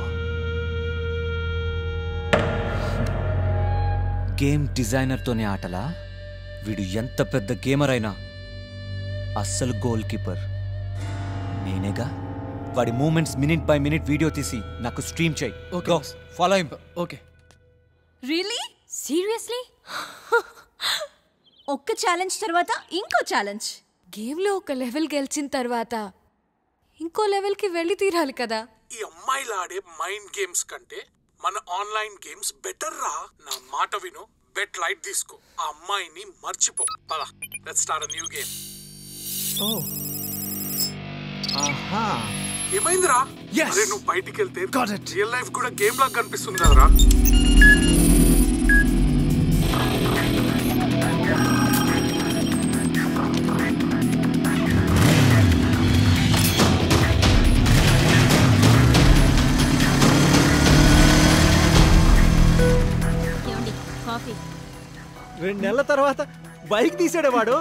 గేమ్ డిజైనర్తోనే ఆటలా వీడు ఎంత పెద్ద గేమర్ అయినా అస్సలు గోల్ కీపర్ నేనేగా వాడి movements minute by minute video తీసి నాకు స్ట్రీమ్ చేయి okay follow him okay really seriously ఒక్క ఛాలెంజ్ తర్వాత ఇంకో ఛాలెంజ్ గేమ్లో ఒక లెవెల్ గెలిచిన తర్వాత ఇంకో లెవెల్కి వెళ్ళి తీరాలి కదా ఈ అమ్మాయిలు ఆడే మైండ్ గేమ్స్ కంటే మన ఆన్లైన్ గేమ్స్ బెటర్ రా నా మాట విను బెట్ లైట్ తీసుకో ఆ అమ్మాయిని మర్చిపో పద లెట్స్ స్టార్ట్ న్యూ గేమ్ ఓ ఆహా ఏమైందిరా Yes. అరే నువ్వు బయటికి వెళ్తే Got it. రియల్ లైఫ్ కూడా గేమ్ లాగా కనిపిస్తుంది కదరా ఏమండి కాఫీ రెండు నెలల తర్వాత బైక్ తీసాడే వాడు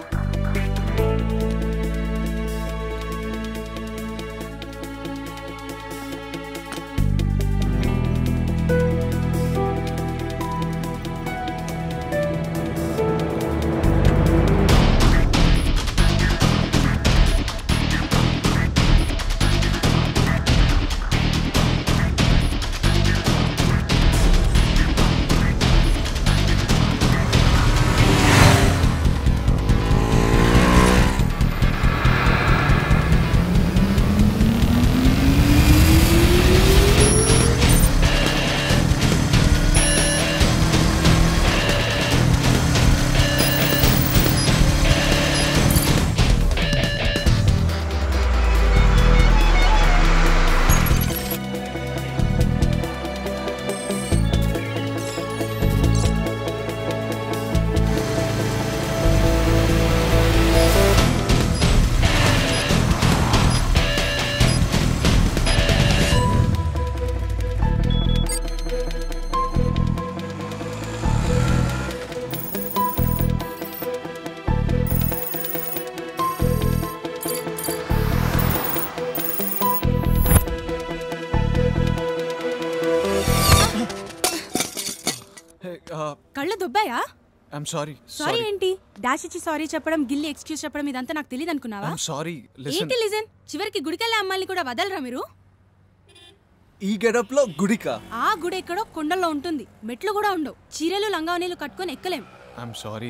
కళ్ళు దుబ్బాయా ఐఎమ్ సారీ సారీ ఏంటి డాష్ ఇచ్చి సారీ చెప్పడం గిల్లి ఎక్స్క్యూజ్ చెప్పడం ఇదంతా నాకు తెలియదు అనుకున్నావా ఐఎమ్ సారీ లిసన్ ఏంటి లిజన్ చివరికి గుడికెళ్ళే అమ్మాయిని కూడా వదలరా మీరు ఈ గెటప్ లో గుడిక ఆ గుడి ఎక్కడో కొండల్లో ఉంటుంది మెట్లు కూడా ఉండవు చీరలు లంగావనీలు కట్టుకొని ఎక్కలేం ఐఎమ్ సారీ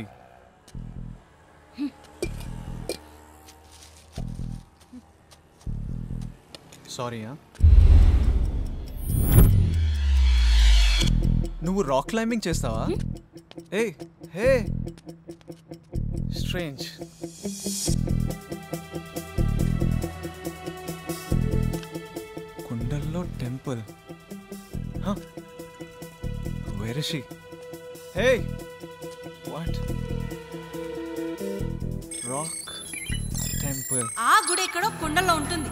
సారీ నువ్వు రాక్ క్లైంబింగ్ చేస్తావా ఏ హే స్ట్రేంజ్ కుండల్లో temple where she hey what rock temple ఆ గుడి ఎక్కడో కొండల్లో ఉంటుంది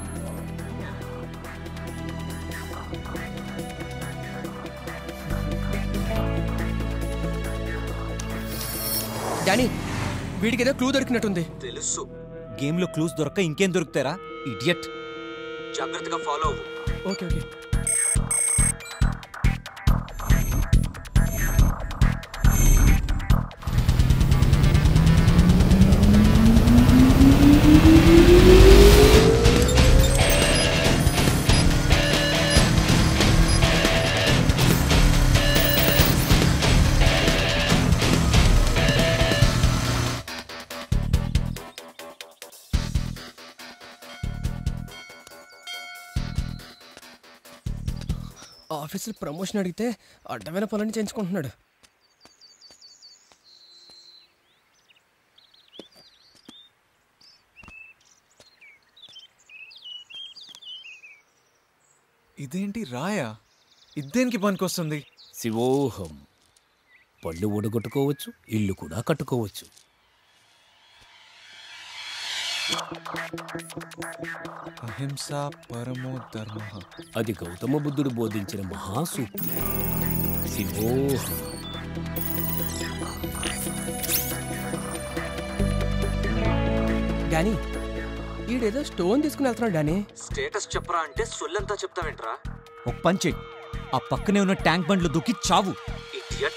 డానీ వీడికి ఏదో క్లూ దొరికినట్టుంది తెలుసు గేమ్లో క్లూస్ దొరక్క ఇంకేం దొరుకుతారా ఇడియట్ జాగ్రత్తగా ఫాలో అవ్వు ఓకే ఓకే ఆఫీసులో ప్రమోషన్ అడిగితే అడ్డమైన పనులని చేయించుకుంటున్నాడు ఇదేంటి రాయా ఇదేనికి పనికొస్తుంది శివోహం పళ్ళు ఊడగొట్టుకోవచ్చు ఇల్లు కూడా కట్టుకోవచ్చు అహింస పరమో ధర్మ అది గౌతమ బుద్ధుడు బోధించిన మహాసూక్తి శివోహం డానీ ఈడేదో స్టోన్ తీసుకుని వెళ్తున్నాడు డానీ స్టేటస్ చెప్పరా అంటే సొల్లంతా చెప్తావేంట్రా ఒక పంచే ఆ పక్కనే ఉన్న ట్యాంక్ బండ్లు దూకి చావు ఇడియట్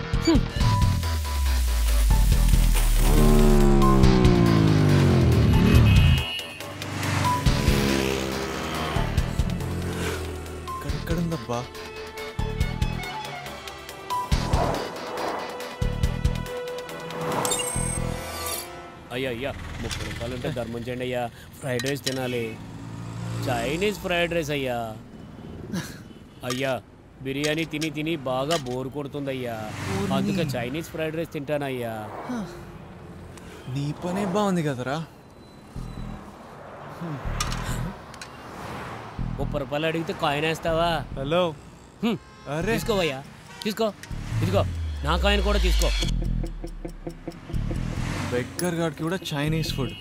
ఎక్కడుందబ్బా అయ్యా అయ్యా ముప్పై రూపాయలు ఉంటే ధర్మం చేయండి అయ్యా ఫ్రైడ్ రైస్ తినాలి చైనీస్ ఫ్రైడ్ రైస్ అయ్యా అయ్యా బిర్యానీ తిని తిని బాగా బోర్ కొడుతుంది అయ్యా అందుకే చైనీస్ ఫ్రైడ్ రైస్ తింటానయ్యా నీ పనే బాగుంది కదరా ముప్పై రూపాయలు అడిగితే కాయిన్ వేస్తావా హలో అరే తీసుకోవయ్యా తీసుకో ఇదిగో నా కాయిన్ కూడా తీసుకో బెక్కర్ గాడికి కూడా Chinese food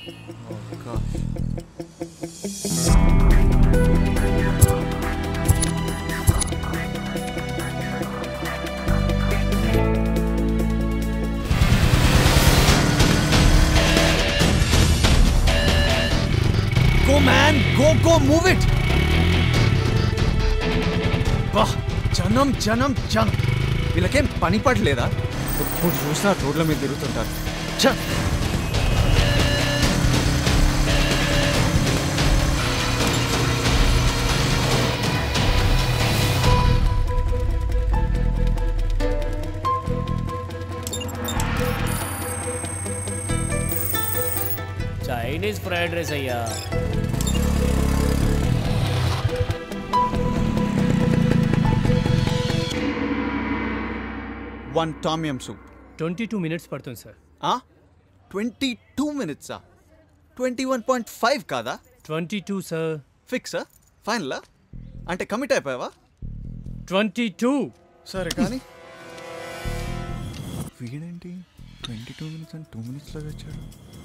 go man go go move it బా జనం జనం జనం వీళ్ళకేం పని పడలేదా ఇప్పుడు చూసినా రోడ్ల మీద తిరుగుతుంటారు ఛ! చైనీస్ ఫ్రైడ్ రైస్ అయ్యా one tom yum soup twenty two minutes పడుతుంది సార్ ట్వంటీ టూ మినిట్సా ట్వంటీ వన్ పాయింట్ ఫైవ్ కాదా ట్వంటీ టూ సార్ ఫిక్సా ఫైనలా అంటే కమిట్ అయిపోయావా ట్వంటీ టూ సరే కానీ వీడేంటి twenty two minutes and two మినిట్స్లో వచ్చాడు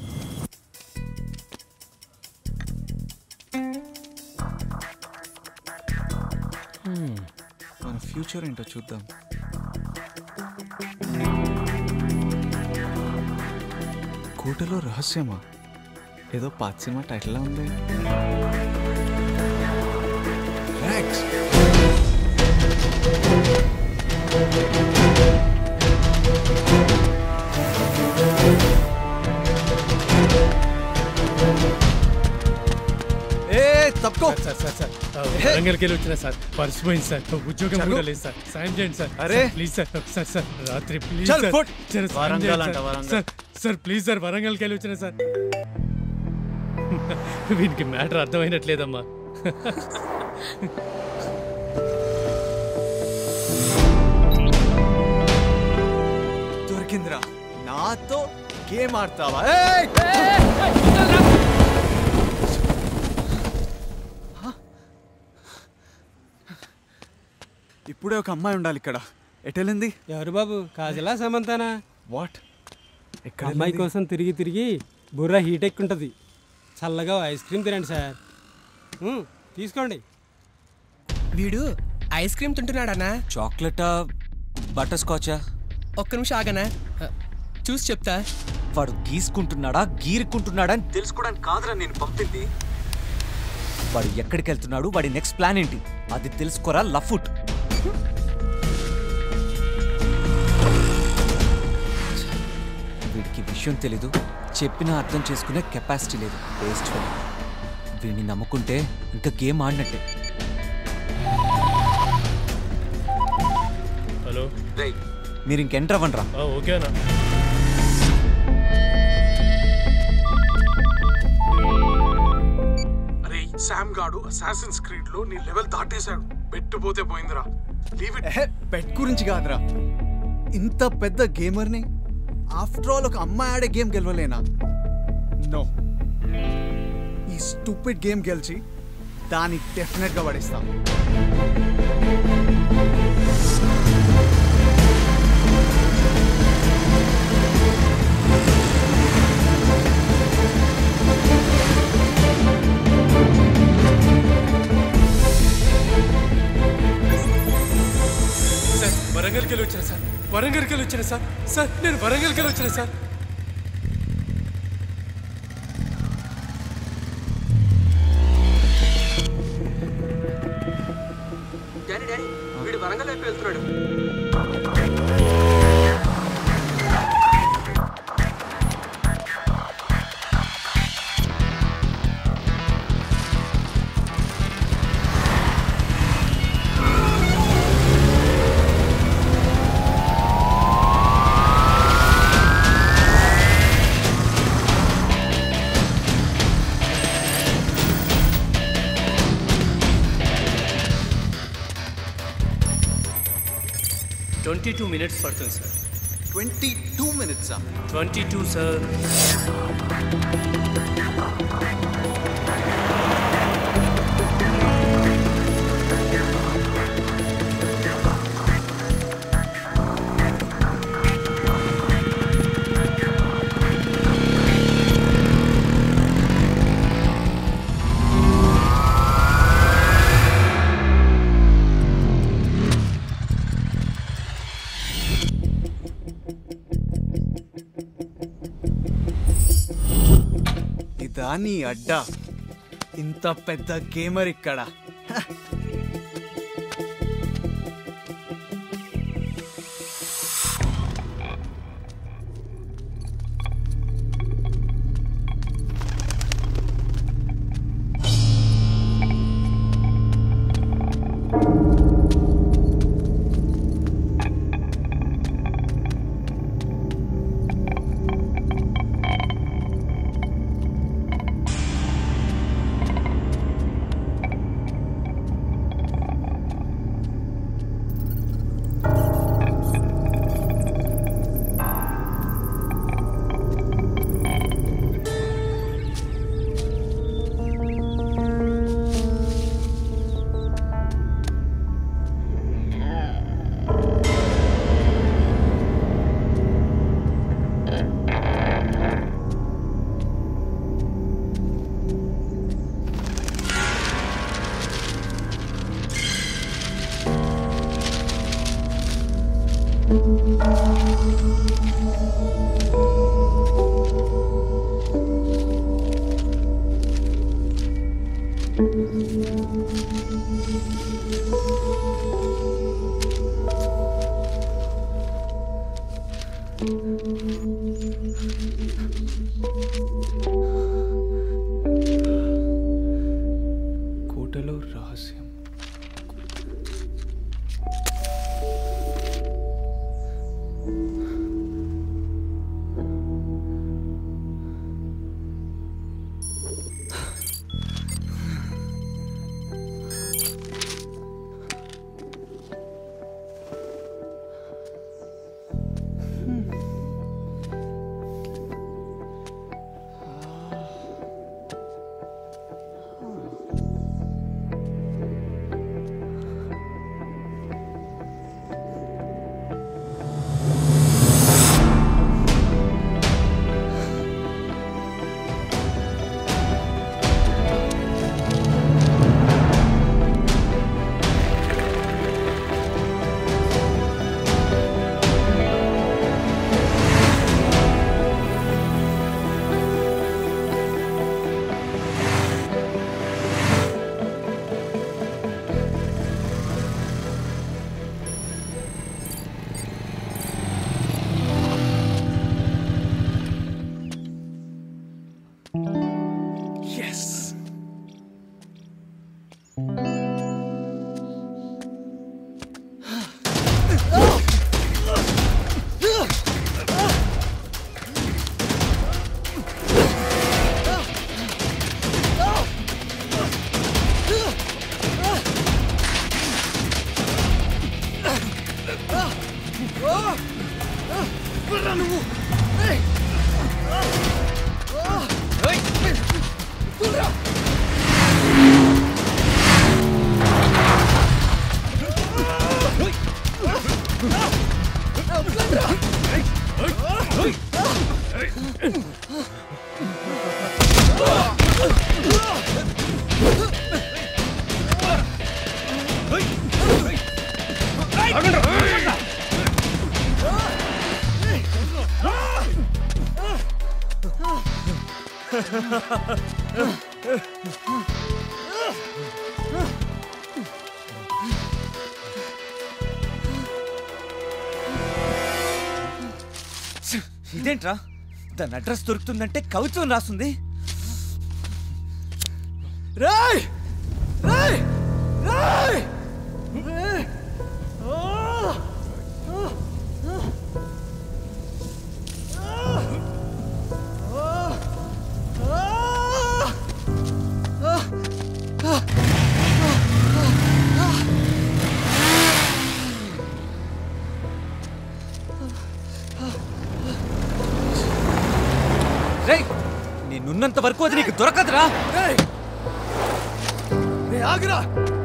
మన ఫ్యూచర్ ఏంటో చూద్దాం కోటలో రహస్యమా ఏదో పాత సినిమా టైటిల్లా ఉంది Rex. తీసుకో. సార్ సార్ సార్ ఆ, హే. వరంగల్కి వెళ్ళి వచ్చిన సార్ పర్స్ పోయింది సార్ ఉద్యోగం చలు. కూడా లేదు సార్ సాయం చేయండి సార్ అరే. Sir, please sir sir sir రాత్రి ప్లీజ్ చల్, సార్ ఫుట్. జర సాయం వరంగల్ చేయండి అంట, sir. Warangal. Sir sir please sir వరంగల్కి వెళ్ళి వచ్చిన సార్ వీనికి మ్యాటర్ అర్థమైనట్లేదమ్మా దొరికిందిరా నాతో గేమ్ ఆడతావా ఇప్పుడే ఒక అమ్మాయి ఉండాలి ఇక్కడ ఎటెళ్ళింది ఎవరు బాబు కాజలా సమంతానా వాట్ అమ్మాయి కోసం తిరిగి తిరిగి బుర్ర హీట్ ఎక్కుంటుంది చల్లగా ఐస్ క్రీమ్ తినండి సార్ ఉమ్, తీసుకోండి వీడు ఐస్ క్రీమ్ తింటున్నాడన్నా చాక్లెటా బటర్ స్కాచా ఒక్క నిమిషం ఆగనా ఆ, చూసి చెప్తా వాడు గీసుకుంటున్నాడా గీరుకుంటున్నాడా అని తెలుసుకోవడానికి కాదురా నేను పంపింది వాడు ఎక్కడికి వెళ్తున్నాడు వాడి నెక్స్ట్ ప్లాన్ ఏంటి అది తెలుసుకోరా లఫుట్ వీడికి విషయం తెలీదు చెప్పినా అర్థం చేసుకునే కెపాసిటీ లేదు వేస్ట్ వీడిని నమ్ముకుంటే ఇంకా గేమ్ ఆడినట్టే హలో మీరు ఇంకెంటర్ అవ్వండి రా ఓకేనా అరే శామ్ గాడు అసాసిన్స్ క్రీడ్ లో నీ లెవెల్ దాటేశాడు పెట్టుపోతే పోయిందిరా లీవ్ ఇట్ బెట్ గురించి కాదురా ఇంత పెద్ద గేమర్ని ఆఫ్టర్ ఆల్ ఒక అమ్మాయి ఆడే గేమ్ గెలవలేనా నో ఈ స్టూపిడ్ గేమ్ గెలిచి దాన్ని డెఫినెట్గా పడేస్తాం సార్ వరంగల్కి వెళ్ళి వచ్చిన సార్ వరంగల్కి వెళ్ళి వచ్చిన సార్ సార్ నేను వరంగల్కి వెళ్ళి వచ్చిన సార్ డాడీ డాడీ వీడు వరంగల్ వైపు వెళ్తున్నాడు ట్వంటీ టూ మినిట్స్ పడుతుంది సార్ ట్వంటీ టూ మినిట్సా ట్వంటీ టూ సార్ ఇదా నీ అడ్డా ఇంత పెద్ద గేమర్ ఇక్కడ హ. ఎవర్రా నువ్వు ఏయ్! ఏయ్! వదలరా! ఇదేంట్రా దాని అడ్రస్ దొరుకుతుందంటే కవిత్వం రాస్తుంది రాయ్ రాయ్ రాయ్ రేయ్ నేనున్నంత వరకు అది నీకు దొరకదురా రేయ్ రే ఆగరా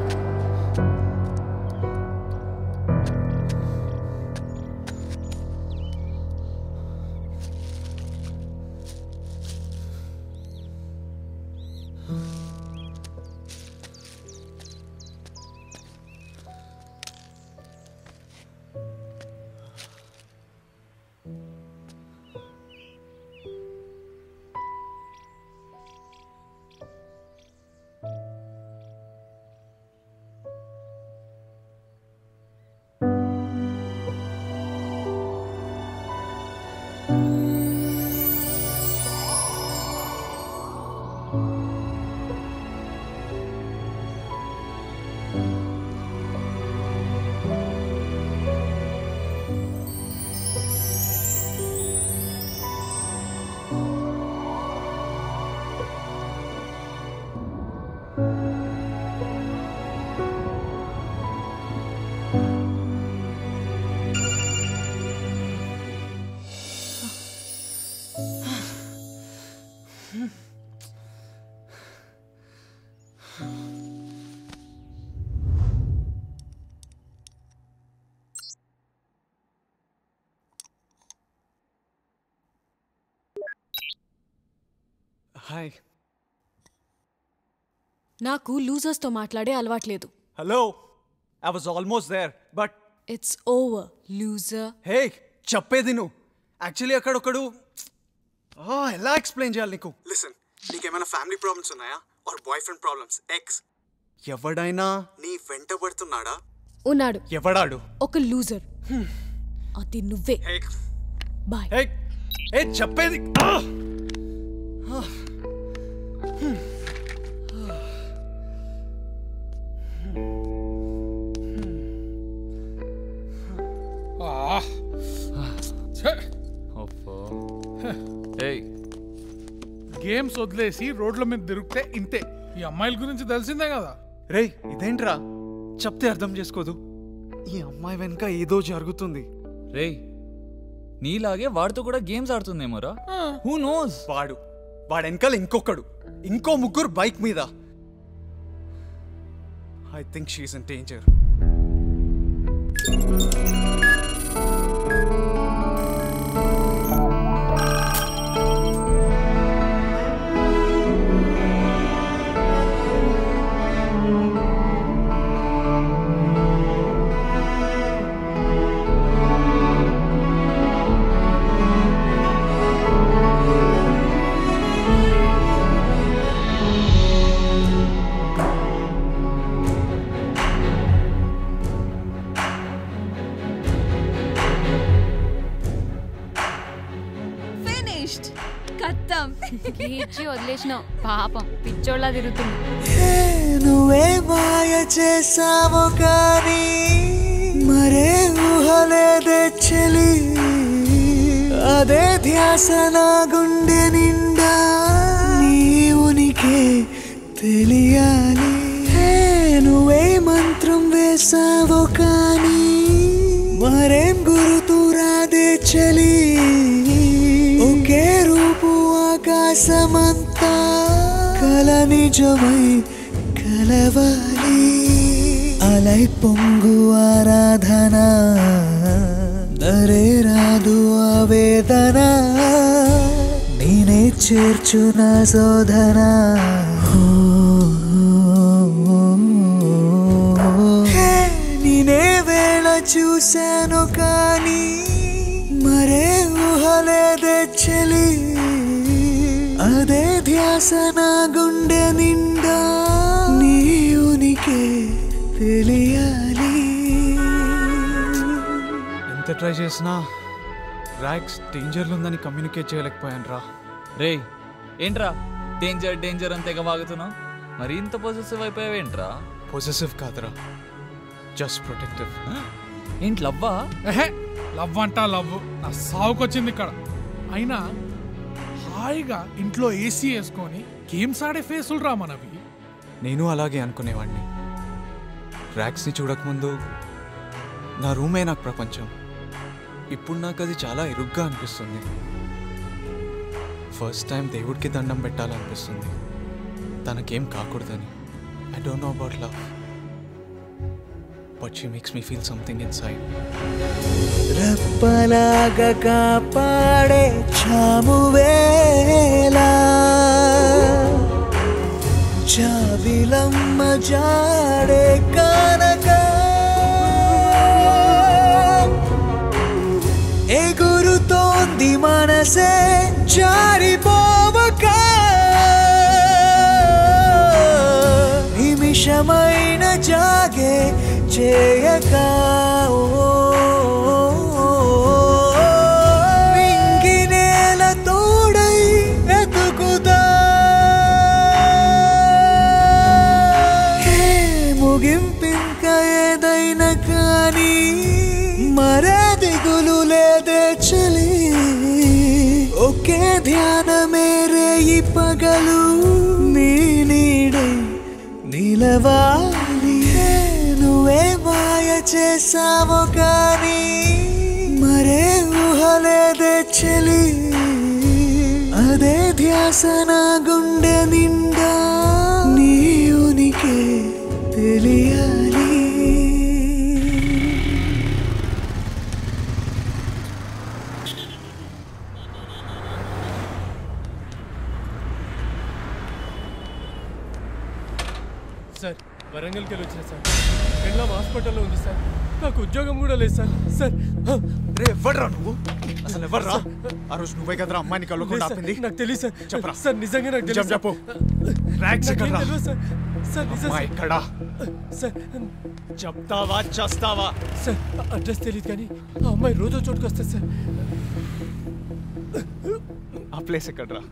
హాయ్ నాకు లూజర్స్తో మాట్లాడే అలవాట్లేదు hello I was almost there but it's over loser hey చెప్పేది నువ్వు యాక్చువల్లీ అక్కడ ఒకడు ఆ, ఎలా ఎక్స్ప్లెయిన్ చేయాలి నీకు లిసన్ నీకేమైనా ఫ్యామిలీ ప్రాబ్లమ్స్ ఉన్నాయా or boyfriend problems ex ఎవడైనా నీ వెంట పడుతున్నాడా ఉన్నాడు ఎవడాడు ఒక లూజర్ అది నువ్వే బాయ్ హే ఏ చెప్పేది ఆ! ఆ. ఏయ్ గేమ్స్ వదిలేసి రోడ్ల మీద తిరిగితే ఇంతే ఈ అమ్మాయిల గురించి తెలిసిందే కదా రేయ్ ఇదేంట్రా చెప్తే అర్థం చేసుకోదు ఈ అమ్మాయి వెనుక ఏదో జరుగుతుంది రేయ్ నీలాగే వాడితో కూడా గేమ్స్ ఆడుతుందేమోరా హూ నోస్ వాడు వాడు వెనకాల ఇంకొకడు ఇంకో ముగ్గురు బైక్ మీద I think she's in danger finished ఖతం కీర్చి వదిలేసినావు పాపం పిచ్చోళ్ళ తిరుగుతుంది నువ్వే మాయ చేసావు కానీ మరే ఊహలేదే చెలి అదే ధ్యాస నా గుండె నిండా నీ ఉనికి తెలియాలి హే, నువ్వే మంత్రం వేసావు కానీ మరేం గురుతు రాలే లేదే చలి ఒకే రూపు ఆకాశమంతా కల నిజమై కలవాలి అలై పొంగు ఆరాధన దరే రాదు ఆవేదన నేనే చేర్చు నా శోధన హే, నేనే వేళ చూశాను కానీ మరే ఊహలేదే చలి అదే ధ్యాస నా గుండె నిండా నీ ఉనికి తెలియాలి ఎంత ట్రై చేసినా ర్యాక్స్ డేంజర్లో ఉందని కమ్యూనికేట్ చేయలేకపోయాను రా రే ఏంట్రా డేంజర్ డేంజర్ అని తెగ వాగుతున్నావు మరి ఇంత పొజిటివ్ అయిపోయావేంట్రా పొజెసివ్ కాదురా జస్ట్ ప్రొటెక్టివ్ ఏంటి లవ్వా ఎహే లవ్ అంటా లవ్ నా సావుకొచ్చింది ఇక్కడ అయినా హాయిగా ఇంట్లో ఏసీ వేసుకొని గేమ్స్ ఆడే ఫేసులు రా మనవి నేను అలాగే అనుకునేవాడిని ర్యాక్స్ని చూడకముందు నా రూమే నాకు ప్రపంచం ఇప్పుడు నాకు అది చాలా ఇరుగ్గా అనిపిస్తుంది ఫస్ట్ టైం దేవుడికి దండం పెట్టాలనిపిస్తుంది తనకేం కాకూడదని I don't know about love but she makes me feel something inside రెప్పలాగా కాపాడే చామువేలా జావిలమ్మ జాడే కానక ఎగురుతోంది మనసే జారిపోవక నిమిషమైన జాగే చేయక నింగి నేల తోడై ఎతుకుదా హే, ముగింపింక ఏదైనా కానీ మరే దిగులు లేదే చలి ఒకే ధ్యానమే రేయి పగలు నీ నీడై నిలవాలి హే, నువ్వే మాయ చేసావు కానీ మరే ఊహలేదే చలి అదే ధ్యాస నా గుండె నిండా నీ ఉనికి తెలియాలి సార్ వరంగల్కి వెళ్ళి వచ్చిన సార్ పెళ్ళం హాస్పిటల్లో ఉంది సార్ నాకు ఉద్యోగం కూడా లేదు సార్ సార్ రే ఎవర్రా నువ్వు అసలు ఎవర్రా ఆ రోజు నువ్వే కదరా అమ్మాయిని కలుగుకుండా లేదు సార్, ఆపింది నాకు తెలియదు సార్ చెప్పరా సార్ నిజంగా నాకు నిజం తెలియదు చెప్పు సార్. ర్యాక్స్ నాకేం ఎక్కడ్రా? తెలియదు సార్ సార్ నిజం అమ్మా సార్. ఎక్కడా సార్ చెప్తావా చేస్తావా సార్ అడ్రస్ తెలియదు కానీ ఆ అమ్మాయి రోజు చోటుకు వస్తుంది సార్ ఆ ప్లేస్ ఎక్కడ్రా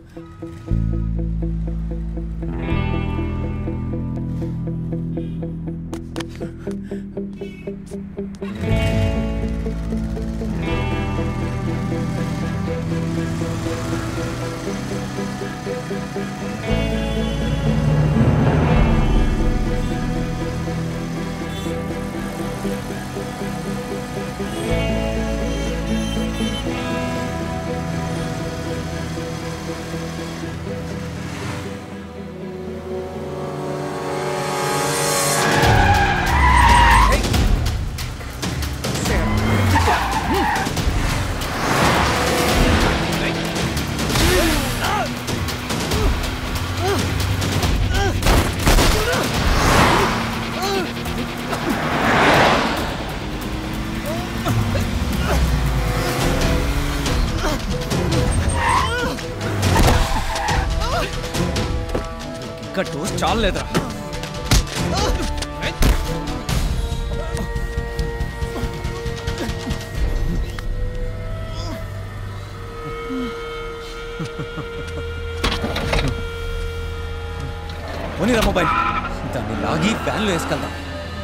ఇంకా టోస్ట్ చాలా లేదురా పోనీరా మొబైల్ దాన్ని లాగి ఫ్యాన్లో వేసుకెళ్దాం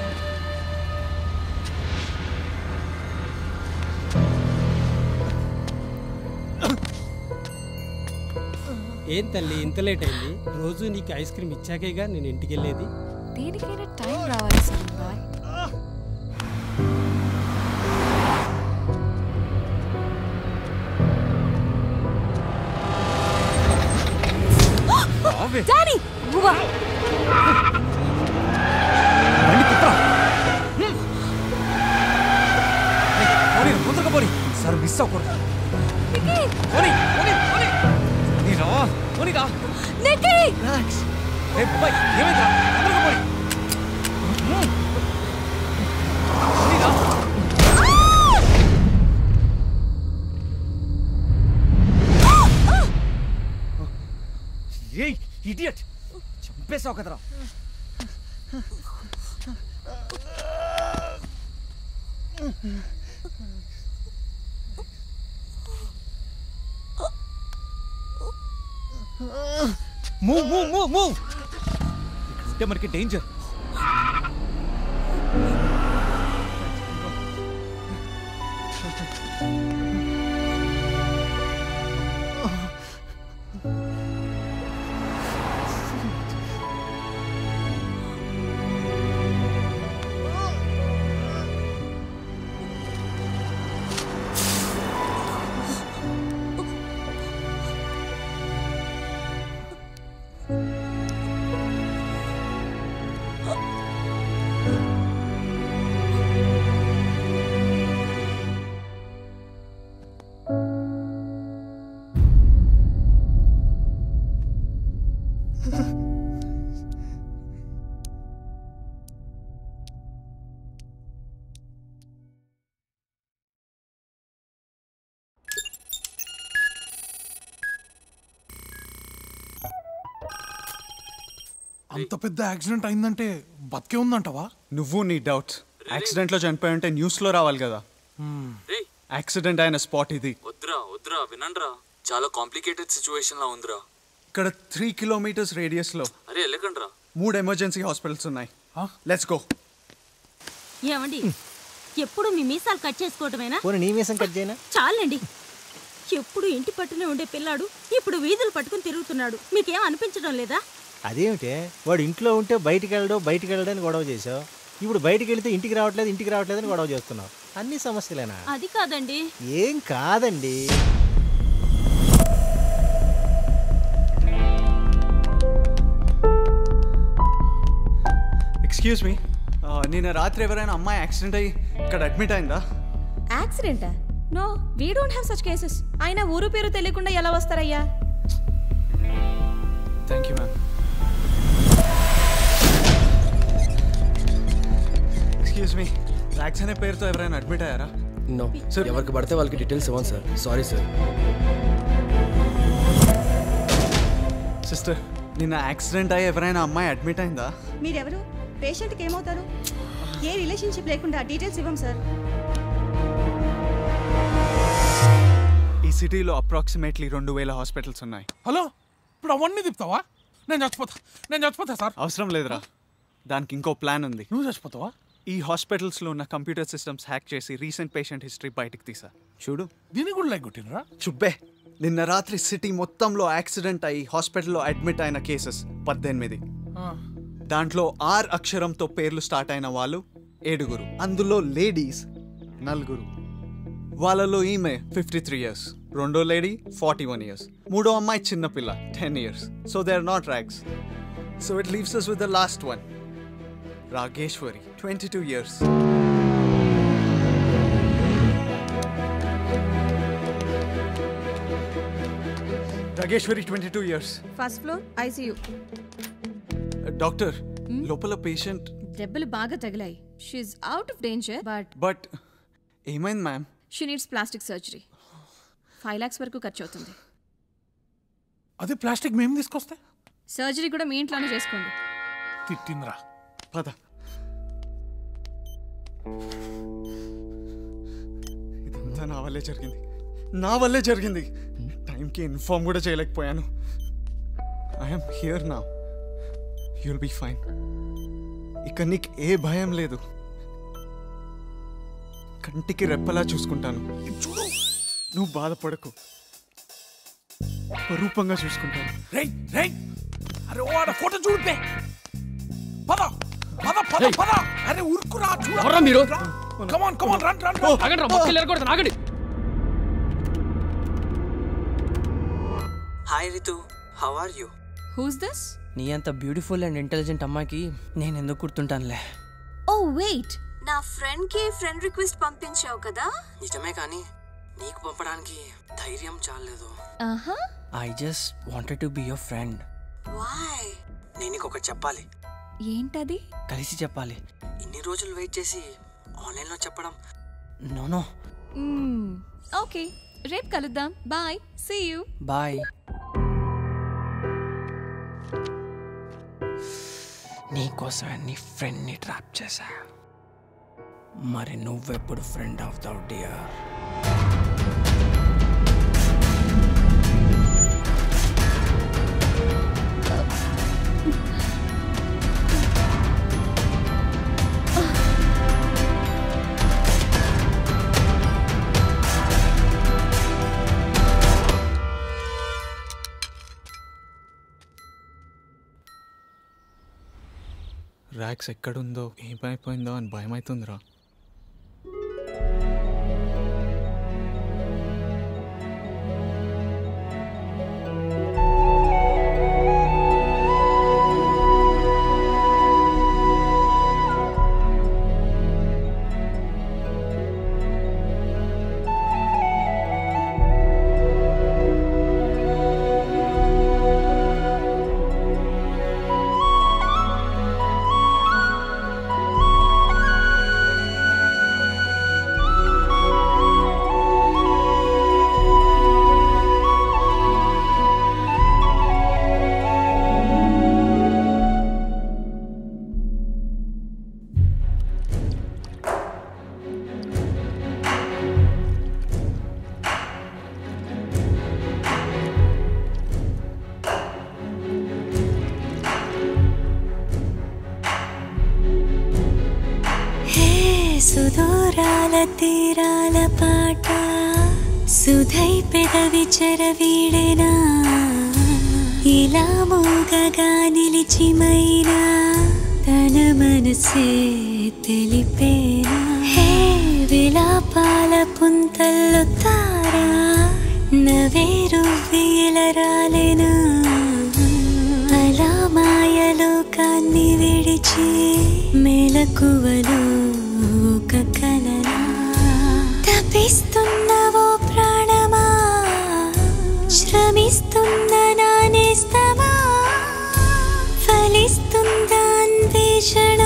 ఏం తల్లి ఇంత లేట్ అయింది రోజు నీకు ఐస్ క్రీమ్ ఇచ్చాకేగా నేను ఇంటికి వెళ్ళేది దేనికైనా టైం రావాలి సలీం బాయ్ లేవే డానీ నువ్వా బండి తిప్పరా పోనీ ముందుకు పోనీ సార్ మిస్ అవ్వకూడదు పోనీ పోనీ పోనీ నీ రా పోనీ రా నిక్కీ రిలాక్స్ ఏ బాయ్ ఏమైందిరా తొందరగా పోనీ పోనీ రా ఏయ్ ఇడియట్ చంపేసావు కదరా మూవ్ మూవ్ మూవ్ మూవ్ ఇక్కడ ఉంటే మనకి డేంజర్ అంత పెద్ద యాక్సిడెంట్ అయిందంటే బతికే ఉందంటవా నువ్వు నీ డౌట్ యాక్సిడెంట్ లో చనిపోయి ఉంటే న్యూస్ లో రావాలి కదా యాక్సిడెంట్ అయిన స్పాట్ ఇది వద్దురా వద్దురా వినండ్రా చాలా కాంప్లికేటెడ్ సిచ్యువేషన్ లా ఉందిరా ఇక్కడ త్రీ కిలోమీటర్స్ రేడియస్ లో అరే వెళ్ళకండ్రా మూడు ఎమర్జెన్సీ హాస్పిటల్స్ ఉన్నాయి లెట్స్ గో ఏమండి ఎప్పుడు మీ మీసాలు కట్ చేసుకోవటమేనా పోనీ నీ మీసం కట్ చేయనా చాలండి ఎప్పుడు ఇంటి పట్టునే ఉండే పిల్లాడు ఇప్పుడు వీధులు పట్టుకుని తిరుగుతున్నాడు మీకేం అనిపించడం లేదా అదేమిటే వాడు ఇంట్లో ఉంటే బయటికి వెళ్ళడం బయటికి వెళ్ళడానికి గొడవ చేసావు ఇప్పుడు బయటికి వెళ్తే ఇంటికి రావట్లేదు ఇంటికి రావట్లేదు అని గొడవ చేస్తున్నావు అన్ని సమస్యలేనా అది కాదండి ఏం కాదండి ఎక్స్క్యూజ్ మీ నిన్న రాత్రి ఎవరైనా అమ్మాయి యాక్సిడెంట్ అయ్యి ఇక్కడ అడ్మిట్ అయిందా యాక్సిడెంటా no we don't have such cases అయినా ఊరు పేరు తెలియకుండా ఎలా వస్తారయ్యా thank you ma'am excuse me Raks అనే పేరుతో ఎవరైనా అడ్మిట్ అయ్యారా నో ఎవరికి పడితే వాళ్ళకి డీటెయిల్స్ ఇవ్వండి సార్ సారీ సార్ సిస్టర్ నిన్న యాక్సిడెంట్ అయ్యి ఎవరైనా అమ్మాయి అడ్మిట్ అయిందా మీరెవరు పేషెంట్కి ఏమవుతారు ఏ రిలేషన్షిప్ లేకుండా డీటెయిల్స్ ఇవ్వం సార్ ఈ సిటీలో అప్రాక్సిమేట్లీ రెండు వేల హాస్పిటల్స్ ఉన్నాయి హలో ఇప్పుడు అవన్నీ తిప్పుతావా నేను చచ్చిపోతా నేను చచ్చిపోతా సార్ అవసరం లేదురా దానికి ఇంకో ప్లాన్ ఉంది నువ్వు చచ్చిపోతావా ఈ హాస్పిటల్స్లో ఉన్న కంప్యూటర్ సిస్టమ్స్ హ్యాక్ చేసి రీసెంట్ పేషెంట్ హిస్టరీ బయటకు తీసా చూడు దీన్ని కూడా లైక్ కొట్టినరా చుబ్బే నిన్న రాత్రి సిటీ మొత్తంలో యాక్సిడెంట్ అయ్యి హాస్పిటల్లో అడ్మిట్ అయిన కేసెస్ పద్దెనిమిది దాంట్లో ఆర్ అక్షరంతో పేర్లు స్టార్ట్ అయిన వాళ్ళు ఏడుగురు అందులో లేడీస్ నలుగురు వాళ్ళలో ఈమె ఫిఫ్టీ త్రీ ఇయర్స్ రెండో లేడీ ఫార్టీ వన్ ఇయర్స్ మూడో అమ్మాయి చిన్నపిల్ల ten years so they are not Raks so it leaves us with the last one Rageshwari twenty two years Rageshwari twenty two years first floor ICU doctor లోపల పేషెంట్ దెబ్బలు బాగా తగిలాయి she's out of danger but but ఏమైంది ma'am she needs plastic surgery five lakhs వరకు ఖర్చు అవుతుంది అదే ప్లాస్టిక్ మేము తీసుకొస్తే సర్జరీ కూడా మీ ఇంట్లోనే చేసుకోండి తిట్టిందిరా పద ఇదంతా నా వల్లే జరిగింది నా వల్లే జరిగింది టైంకి ఇన్ఫార్మ్ కూడా చేయలేకపోయాను ఐఎమ్ హియర్ నా యుల్ బీ ఫైన్ ఇక నీకు ఏ భయం లేదు కంటికి రెప్పలా చూసుకుంటాను చూడు నువ్వు బాధపడకు రూపంగా చూసుకుంటాను రేయ్ రేయ్ అరే ఓ ఆడ ఫోటో చూడిపే పద పద పద పద అరే ఉరుకురా చూడ ఎవర్రా మీరు? కమాన్ కమాన్ రన్ రన్ ఆగండి రా మొక్కలు ఎరగొడతాను ఆగండి hi Ritu how are you who's this నీ అంత బ్యూటిఫుల్ అండ్ ఇంటెలిజెంట్ అమ్మాయికి నేను ఎందుకు గుర్తుంటానులే ఓ వెయిట్ నా ఫ్రెండ్ కి ఫ్రెండ్ రిక్వెస్ట్ పంపించావు కదా నిజమే కానీ నీకు పంపడానికి ధైర్యం చాలేదు ఆహా I just wanted to be your friend why నేను నీకు ఒకటి చెప్పాలి ఏంటది కలిసి చెప్పాలి ఇన్ని రోజులు వెయిట్ చేసి ఆన్లైన్లో చెప్పడం నో నో ఓకే రేపు కలుద్దాం బాయ్ సీ యూ బాయ్ నీకోసమే నీ ఫ్రెండ్ని ట్రాప్ చేశా మరి నువ్వెప్పుడు ఫ్రెండ్ అవుతావు డియర్ ర్యాక్స్ ఎక్కడుందో ఏమైపోయిందో అని భయం అవుతుందిరా హే సుదూరాల తీరాల పాట సుధై పెదవి చెరవీడెనా ఇలా మూగగా నిలిచిమైనా తన మనసే తెలిపేనా హే విలాపాల పుంతల్లో తారా నవేరు వీల రాలేనా అలా మాయలోకాన్ని విడిచి మెలకువలో ఒక కలనా తపిస్తున్నవో ప్రాణమా శ్రమిస్తున్న నానేస్తమా ఫలిస్తుంద అన్వేషణ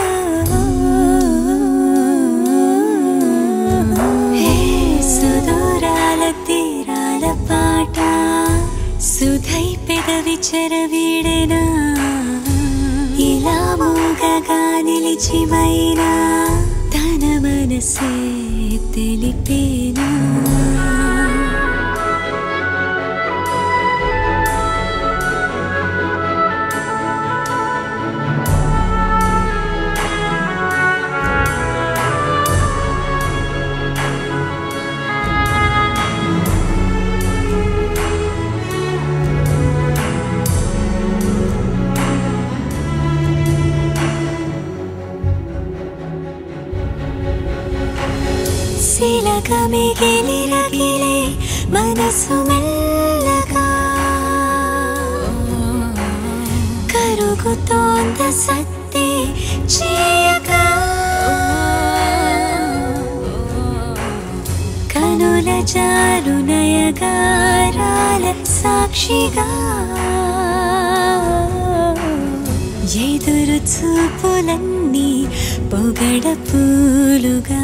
హే సుదూరాల తీరాల పాట సుధై పెదవి చెరవీడెనా ఇలా మూగగా నిలిచిమైనా తన మనసే తెలిపేనా శిలక మిగిలి రగిలే మనసు మెల్లగా కరుగుతోంద సత్తే చేయగా కనుల జారు నయగారాల సాక్షిగా ఎదురు చూపులన్నీ పొగడ పూలుగా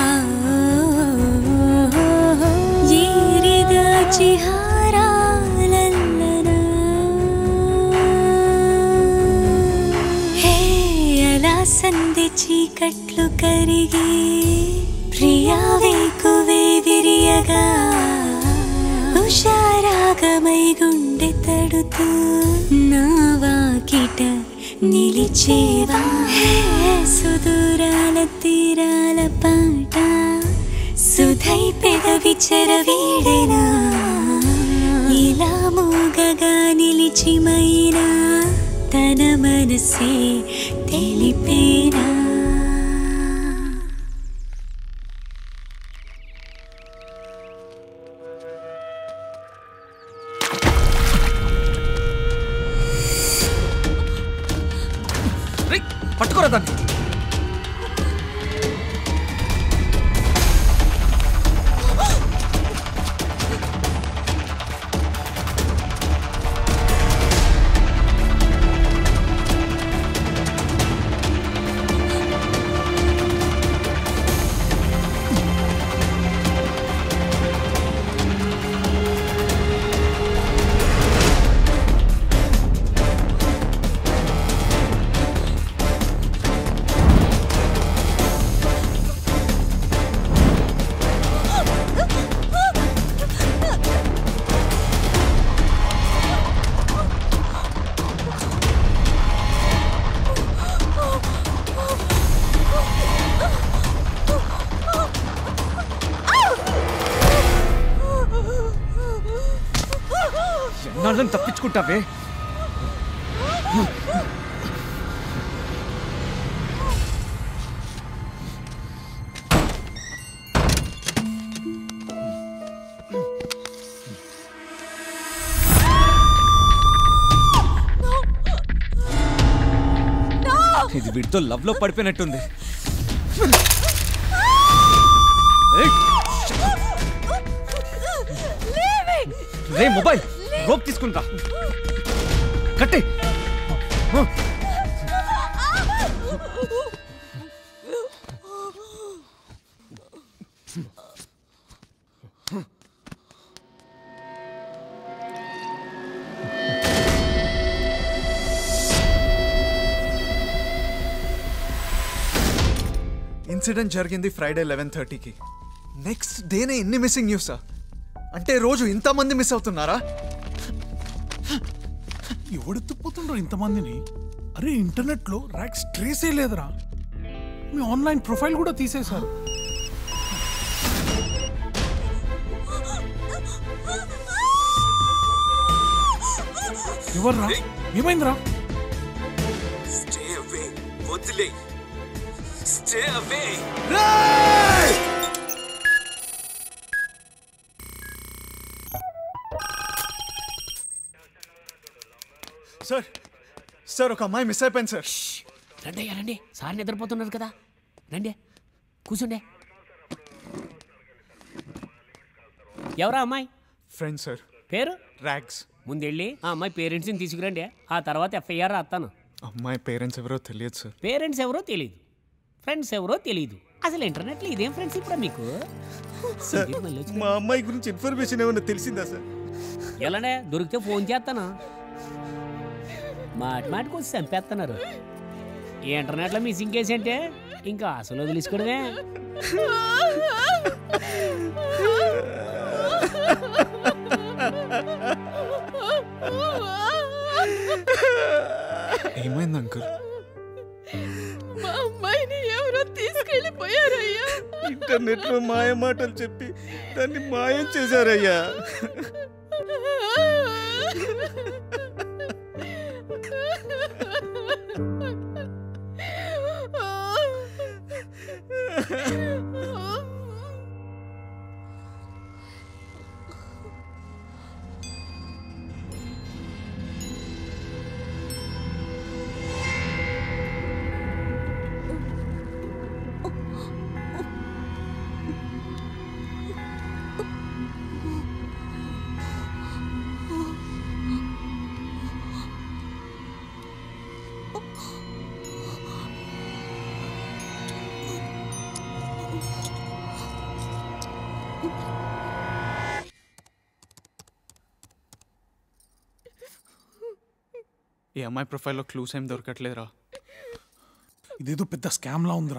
ఏరిదాచి హారాలల్లనా హే అలా సంధి చీకట్లు కరిగి ప్రియా వేకువే విరియగా హుషారాగమై గుండె తడుతూ నా వాకిట నిలిచేవా హే సుదూరాల తీరాల పాట సుధై పెదవి చెరవీడెనా ఇలా మూగగా నిలిచిమైనా తన మనసే తెలిపేనా పట్టుకోరా దాన్ని ఎన్నాళ్ళని తప్పించుకుంటావే ఇది వీడితో లవ్ లో పడిపోయినట్టుంది ఏయ్, రే మొబైల్ రోప్ తీసుకుంటా కట్టే ఇన్సిడెంట్ జరిగింది ఫ్రైడే లెవెన్ థర్టీకి నెక్స్ట్ డేనే ఎన్ని మిస్సింగ్ న్యూసా అంటే రోజు ఇంతమంది మిస్ అవుతున్నారా ఎవడు తిప్పుతుండ్రో ఇంతమందిని అరే ఇంటర్నెట్లో ర్యాక్స్ ట్రేసే లేదురా మీ ఆన్లైన్ ప్రొఫైల్ కూడా తీసేశారు ఎవర్రా ఏమైందిరా స్టే అవే వదిలే స్టే అవే సార్ సార్ ఒక అమ్మాయి మిస్ అయిపోయింది సార్ రండి అయ్యా రండి సార్ నిద్రపోతున్నారు కదా రండి కూర్చుండే ఎవరా అమ్మాయి ఫ్రెండ్ సార్ పేరు ర్యాగ్స్ ముందెళ్ళి ఆ అమ్మాయి పేరెంట్స్ని తీసుకురండి ఆ తర్వాత ఎఫ్ఐఆర్ రాస్తాను అమ్మాయి పేరెంట్స్ ఎవరో తెలియదు సార్ పేరెంట్స్ ఎవరో తెలియదు ఫ్రెండ్స్ ఎవరో తెలియదు అసలు ఇంటర్నెట్లో ఇదేం ఫ్రెండ్స్ ఇప్పుడు మీకు సార్ మా అమ్మాయి గురించి ఇన్ఫర్మేషన్ ఏమైనా తెలిసిందా సార్ ఎలానే దొరికితే ఫోన్ చేస్తాను మాట మాటకు వచ్చి చంపేస్తున్నారు ఈ ఇంటర్నెట్లో మిస్సింగ్ కేసు అంటే ఇంకా అసలు వదిలేసుకోవడమే ఏమైంది అంకుల్ మా అమ్మాయిని ఎవరో తీసుకెళ్ళిపోయారయ్యా ఇంటర్నెట్ లో మాయ మాటలు చెప్పి దాన్ని మాయం చేశారయ్యా ఈ అమ్మాయి ప్రొఫైల్లో క్లూస్ ఏం దొరకట్లేదురా ఇదేదో పెద్ద స్కామ్ లా ఉందిరా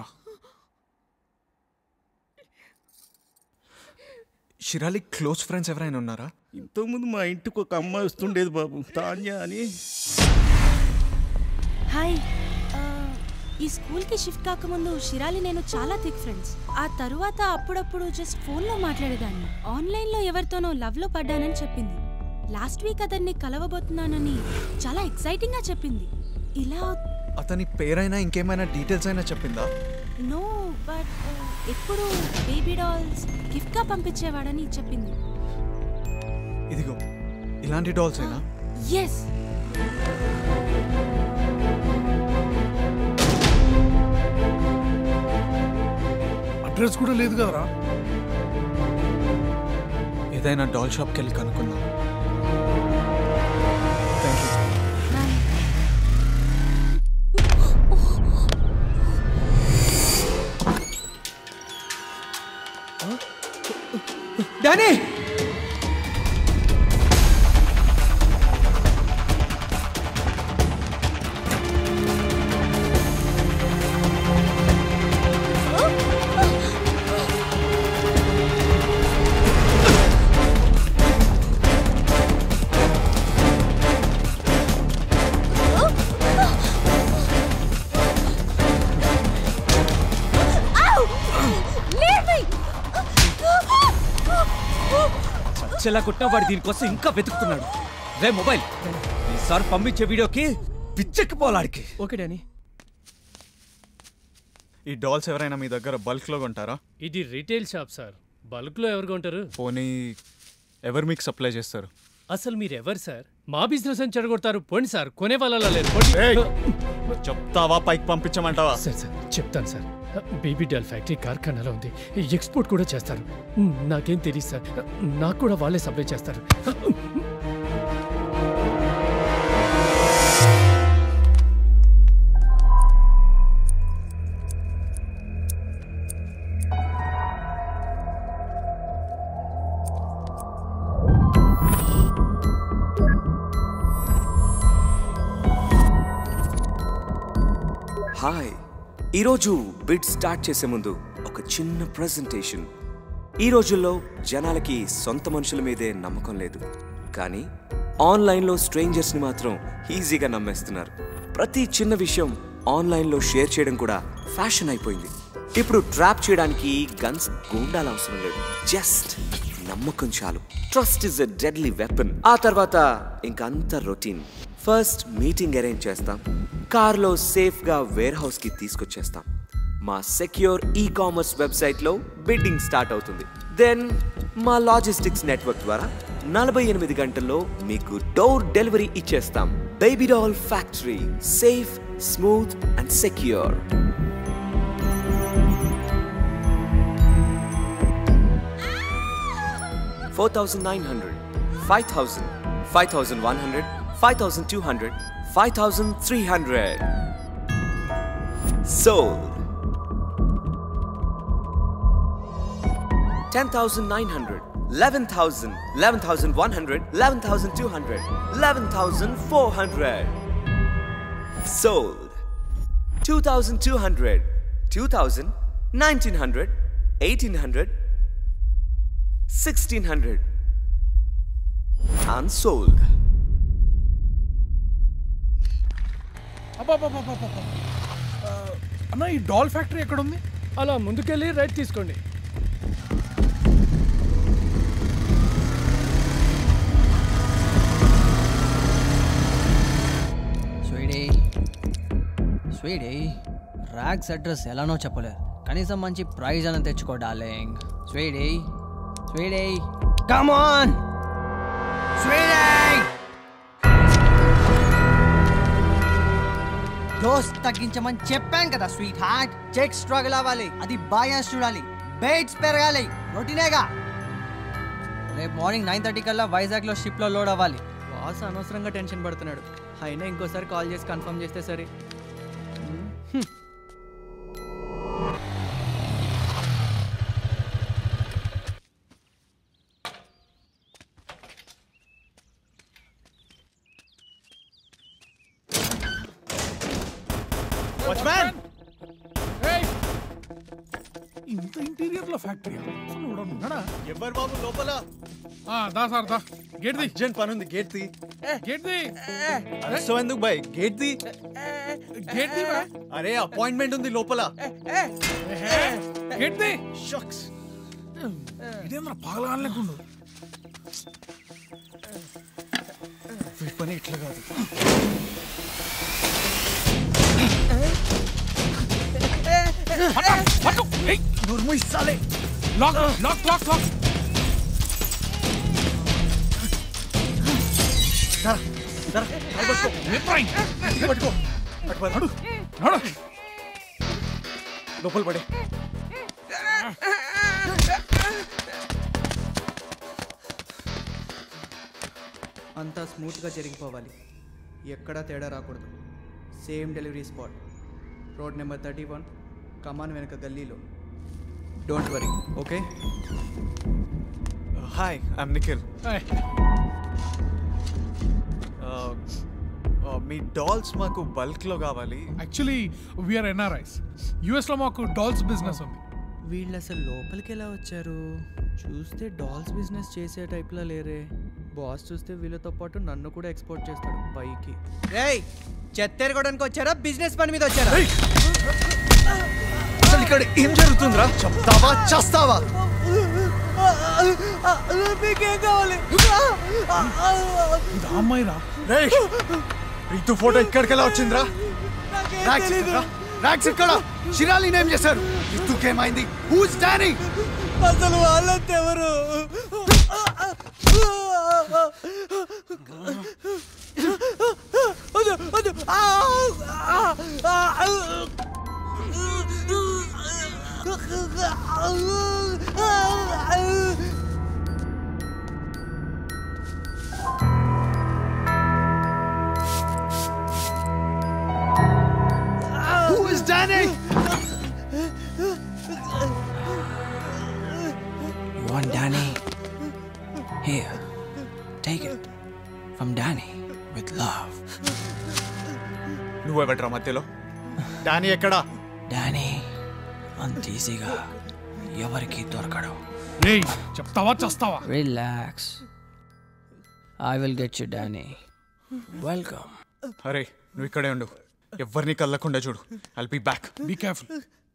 షిరాలి క్లోజ్ ఫ్రెండ్స్ ఎవరైనా ఉన్నారా ఇంతకుముందు మా ఇంటికి ఒక అమ్మాయి వస్తుండేది బాబు తాన్య అని హాయ్ ఆ, ఈ స్కూల్కి షిఫ్ట్ కాకముందు షిరాలి నేను చాలా థిక్ ఫ్రెండ్స్ ఆ తరువాత అప్పుడప్పుడు జస్ట్ ఫోన్లో మాట్లాడేదాన్ని ఆన్లైన్లో ఎవరితోనో లవ్లో పడ్డానని చెప్పింది లాస్ట్ వీక్ అతన్ని కలవబోతున్నానని చాలా ఎక్సైటింగ్గా చెప్పింది ఇలా అతని పేరైనా ఇంకేమైనా డీటెయిల్స్ అయినా చెప్పిందా నో బట్ ఎప్పుడు బేబీ డాల్స్ గిఫ్ట్గా పంపించేవాడని చెప్పింది ఇదిగో ఇలాంటి డాల్స్ అయినా ఎస్ అడ్రస్ కూడా లేదు కదరా ఏదైనా డాల్ షాప్కి వెళ్ళి కనుక్కుందాం థ్యాంక్ యూ డానీ చచ్చేలా కొట్టినా వాడు దీనికోసం ఇంకా వెతుకుతున్నాడు రే మొబైల్ ఈసారి పంపించే వీడియోకి పిచ్చెక్కిపోలాడికి ఓకే డానీ ఈ డాల్స్ ఎవరైనా మీ దగ్గర బల్క్లో కొంటారా ఇది రీటైల్ షాప్ సార్ బల్క్లో ఎవరు కొంటారు పోనీ ఎవరు మీకు సప్లై చేస్తారు అసలు మీరు ఎవరు సార్ మా బిజినెస్ అని చెడగొడతారు పోండి సార్ కొనే వాళ్ళ లేరు పోండి చెప్తావా పైకి పంపించమంటావా సార్ సార్ చెప్తాను సార్ బేబీ డాల్ ఫ్యాక్టరీ కార్ఖానాలో ఉంది ఎక్స్పోర్ట్ కూడా చేస్తారు నాకేం తెలియదు సార్ నాకు కూడా వాళ్ళే సప్లై చేస్తారు హాయ్ ఈరోజు బిడ్ స్టార్ట్ చేసే ముందు ఒక చిన్న ప్రజెంటేషన్ ఈ రోజుల్లో జనాలకి సొంత మనుషుల మీదే నమ్మకం లేదు కానీ ఆన్లైన్లో స్ట్రేంజర్స్ని మాత్రం ఈజీగా నమ్మేస్తున్నారు ప్రతి చిన్న విషయం ఆన్లైన్లో షేర్ చేయడం కూడా ఫ్యాషన్ అయిపోయింది ఇప్పుడు ట్రాప్ చేయడానికి గన్స్ గూండాల అవసరం లేదు జస్ట్ నమ్మకం చాలు trust is a deadly weapon ఆ తర్వాత ఇంకంత రొటీన్ ఫస్ట్ మీటింగ్ అరేంజ్ చేస్తాం కార్లో సేఫ్గా వేర్ హౌస్కి తీసుకొచ్చేస్తాం మా సెక్యూర్ ఈ కామర్స్ వెబ్సైట్లో బిడ్డింగ్ స్టార్ట్ అవుతుంది దెన్ మా లాజిస్టిక్స్ నెట్వర్క్ ద్వారా నలభై ఎనిమిది గంటల్లో మీకు డోర్ డెలివరీ ఇచ్చేస్తాం baby doll factory safe smooth and secure four thousand nine hundred five thousand five thousand one hundred five thousand two hundred five thousand three hundred Sold. 10,900, 11,000, 11,100, 11,200, 11,400. Sold. 2,200, 2,000, 1,900, 1,800, 1,600. Unsold. అబ్బాబ్బాబ్బాబ్బా. ఆ, అన్న ఈ డాల్ ఫ్యాక్టరీ ఎక్కడ ఉంది అలా ముందుకెళ్ళి రైట్ తీసుకోండి స్వీడీ స్వీడీ ర్యాక్స్ అడ్రస్ ఎలానో చెప్పలేదు కనీసం మంచి ప్రైజ్ అని తెచ్చుకో darling sweety sweety come on sweety dose తగ్గించమని చెప్పాను కదా స్వీట్ హార్ట్ చెక్ స్ట్రగుల్ అవ్వాలి అది బాయాస్ చూడాలి బేట్స్ పెరగాలి రొటీనేగా రేపు మార్నింగ్ నైన్ థర్టీ కల్లా వైజాగ్లో షిప్లో లోడ్ అవ్వాలి బాస్ అనవసరంగా టెన్షన్ పడుతున్నాడు అయినా ఇంకోసారి కాల్ చేసి కన్ఫర్మ్ చేస్తే సరే హ్మ్. వాచ్మ్యాన్ ఇంత ఇంటీరియర్ లో ఫ్యాక్టరీ అసలు ఎవడన్నా ఉన్నాడా ఎవరు బాబు లోపల ఆ, దా సార్ దా గేట్ ది అర్జెంట్ పని ఉంది గేట్ ది గేట్ ది సో ఎందుకు బాయ్ గేట్ ది గేట్ ది బా. అరే అపాయింట్మెంట్ ఉంది లోపల గేట్ ది షక్స్ ఇదేంద్ర పాగలగాలేకుండు వీటి పని ఇట్లా కాదు నోర్ము ఇస్తాలే లాక్ లాక్ లాక్ లాక్ పట్టుకో నడు నడు లోపల పడే అంతా స్మూత్గా జరిగిపోవాలి ఎక్కడా తేడా రాకూడదు same delivery spot road number thirty one కమాన్ వెనక గల్లీలో don't worry okay hi I'm Nikhil మీ డాల్స్ మాకు బల్క్లో కావాలి యాక్చువల్లీ వీఆర్ ఎన్ఆర్ఐస్ యుఎస్లో మాకు డాల్స్ బిజినెస్ ఉంది వీళ్ళు అసలు లోపలికి ఎలా వచ్చారు చూస్తే డాల్స్ బిజినెస్ చేసే టైప్లో లేరే బాస్ చూస్తే వీళ్ళతో పాటు నన్ను కూడా ఎక్స్పోర్ట్ చేస్తాడు పైకి రేయ్ చెత్తెరగడానికి వచ్చారా బిజినెస్ పని మీద వచ్చారా అసలు ఇక్కడ ఏం జరుగుతుందిరా చెప్తావా చేస్తావా మీకేం కావాలి ఇది అమ్మాయిరా రేయ్ రీతు ఫోటో ఇక్కడికి ఎలా వచ్చిందిరా ర్యాక్స్ ఎక్కడ్రా? ర్యాక్స్ ఎక్కడ షిరాలిని ఏం చేశారు రితుకేమైంది హూస్ డానీ అసలు వాళ్ళంతా ఎవరు వద్దు, వద్దు. ఆ, ఆ, ఆ, ఆ. Who is Danny? You want Danny? Here, take it. From Danny, with love. నువ్వెవట్రా మధ్యలో డానీ ఎక్కడా డానీ అంత ఈజీగా ఎవరికి దొరకడు రేయ్ చెప్తావా చేస్తావా relax I will get you Danny welcome అరే నువ్వు ఇక్కడే ఉండు ఎవరిని కళ్ళకుండా చూడు I'll be back be careful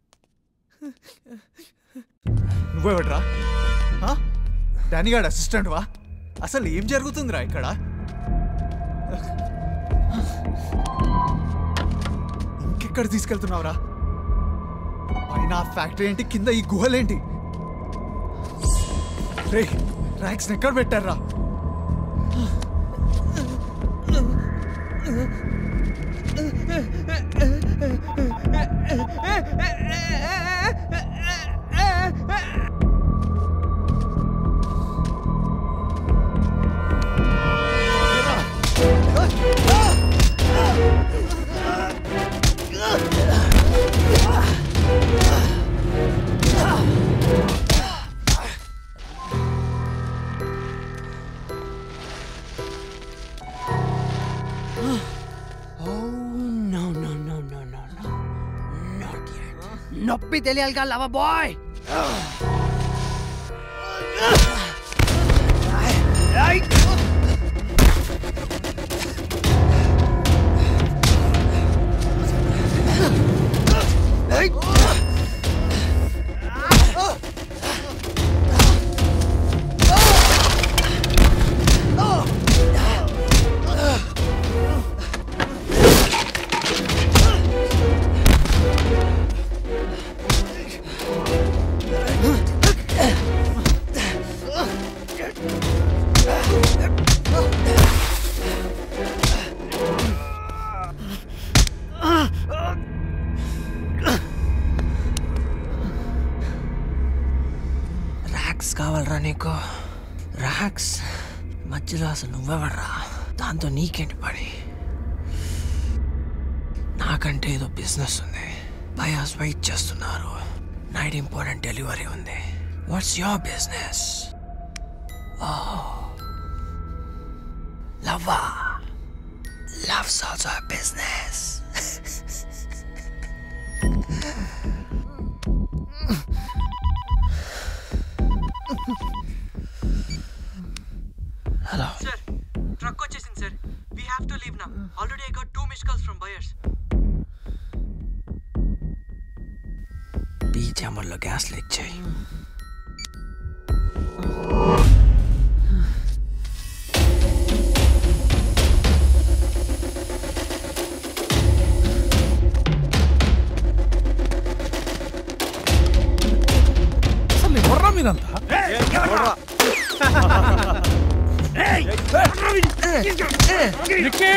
నువ్వెవట్రా డానీ గారు అసిస్టెంట్ వా అసలు ఏం జరుగుతుందిరా ఇక్కడ ఇంకెక్కడ తీసుకెళ్తున్నావురా పైన ఆ ఫ్యాక్టరీ ఏంటి కింద ఈ గుహలేంటి రే ర్యాక్స్ ఎక్కడ పెట్టారా no no no no no no not yet నొప్పి తెలియాలిగా లవ బాయ్ ర్యాక్స్ కావాలరా నీకు ర్యాక్స్ మధ్యలో అసలు నువ్వెవడరా దాంతో నీకేంటి పని నాకంటే ఏదో బిజినెస్ ఉంది బయాస్ వెయిట్ చేస్తున్నారు నైట్ ఇంపార్టెంట్ డెలివరీ ఉంది వాట్స్ యువర్ బిజినెస్ లవ్వా love's also business hello sir truck వచ్చేసింది sir we have to leave నా already I got two miss calls from buyers బీచ్ అమల్లో గ్యాస్ లీక్ చేయి అసలు ఎవర్రా మీరంతా Nikki!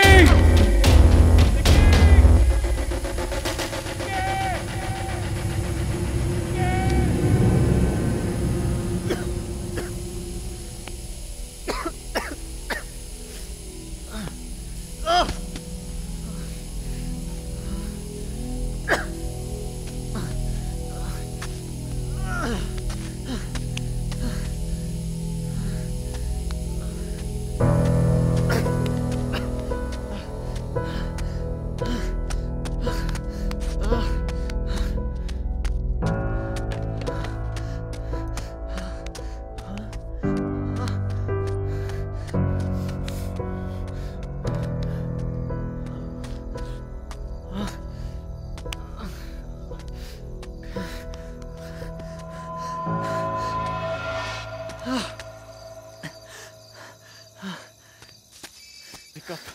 wake up.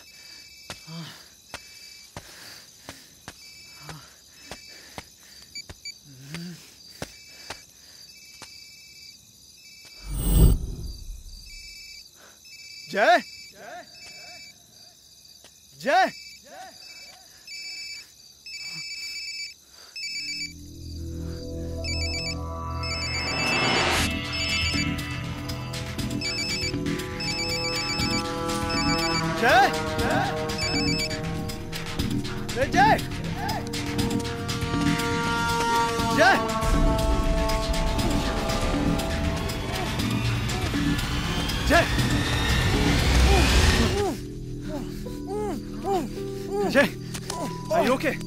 Jay? Jay? Jay? Hey, Jay? Jay? Jay? Jay? Are you okay?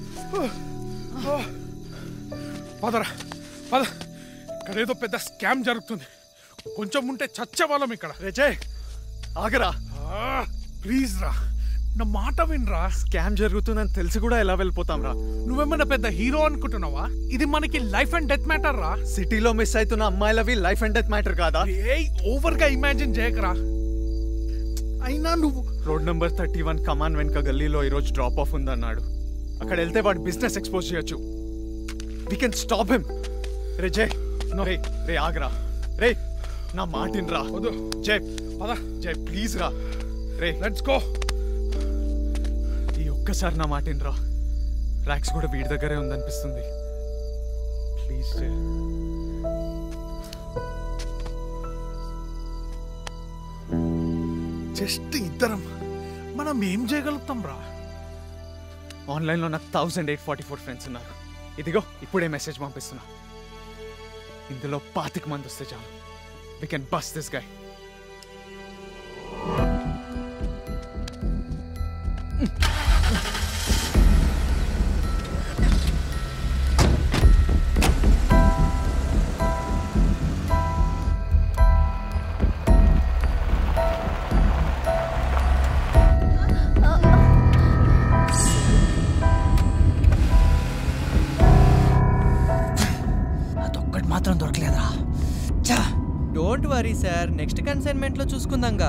పదరా పద ఇక్కడ ఏదో పెద్ద స్కామ్ జరుగుతుంది కొంచెం ఉంటే చచ్చేవాళ్ళం ఇక్కడ రేజయ్ ఆగరా ప్లీజ్ రా నా మాట వినరా స్కామ్ జరుగుతుందని తెలిసి కూడా ఎలా వెళ్ళిపోతాం రా నువ్వేమన్నా పెద్ద హీరో అనుకుంటున్నావా ఇది మనకి లైఫ్ అండ్ డెత్ మ్యాటర్ రా సిటీలో మిస్ అవుతున్న అమ్మాయిలవి లైఫ్ అండ్ డెత్ మ్యాటర్ కాదా ఏ ఓవర్ గా ఇమాజిన్ చేయకరా అయినా నువ్వు రోడ్ నంబర్ థర్టీ వన్ కమాన్ వెనక గల్లీలో ఈరోజు డ్రాప్ ఆఫ్ ఉందన్నాడు అక్కడ వెళ్తే వాడు బిజినెస్ ఎక్స్పోజ్ చేయొచ్చు వీ కెన్ స్టాప్ హిమ్ రే జై రే రే ఆగరా రే నా మాటిన్ రా వద్దు జై పద జై ప్లీజ్ రా రే లెట్స్ గో ఈ ఒక్కసారి నా మాటిన్ రా ర్యాక్స్ కూడా వీడి దగ్గరే ఉందనిపిస్తుంది ప్లీజ్ జై జస్ట్ ఇద్దరం మనం ఏం చేయగలుగుతాం రా ఆన్లైన్లో నాకు thousand eight forty four friends ఉన్నారు ఇదిగో ఇప్పుడే మెసేజ్ పంపిస్తున్నా ఇందులో పాతిక మంది వస్తే చాలు we can bust this guy అదొక్కటి మాత్రం దొరకలేదురా డోంట్ వరీ సార్ నెక్స్ట్ కన్సైన్మెంట్లో చూసుకుందాంగా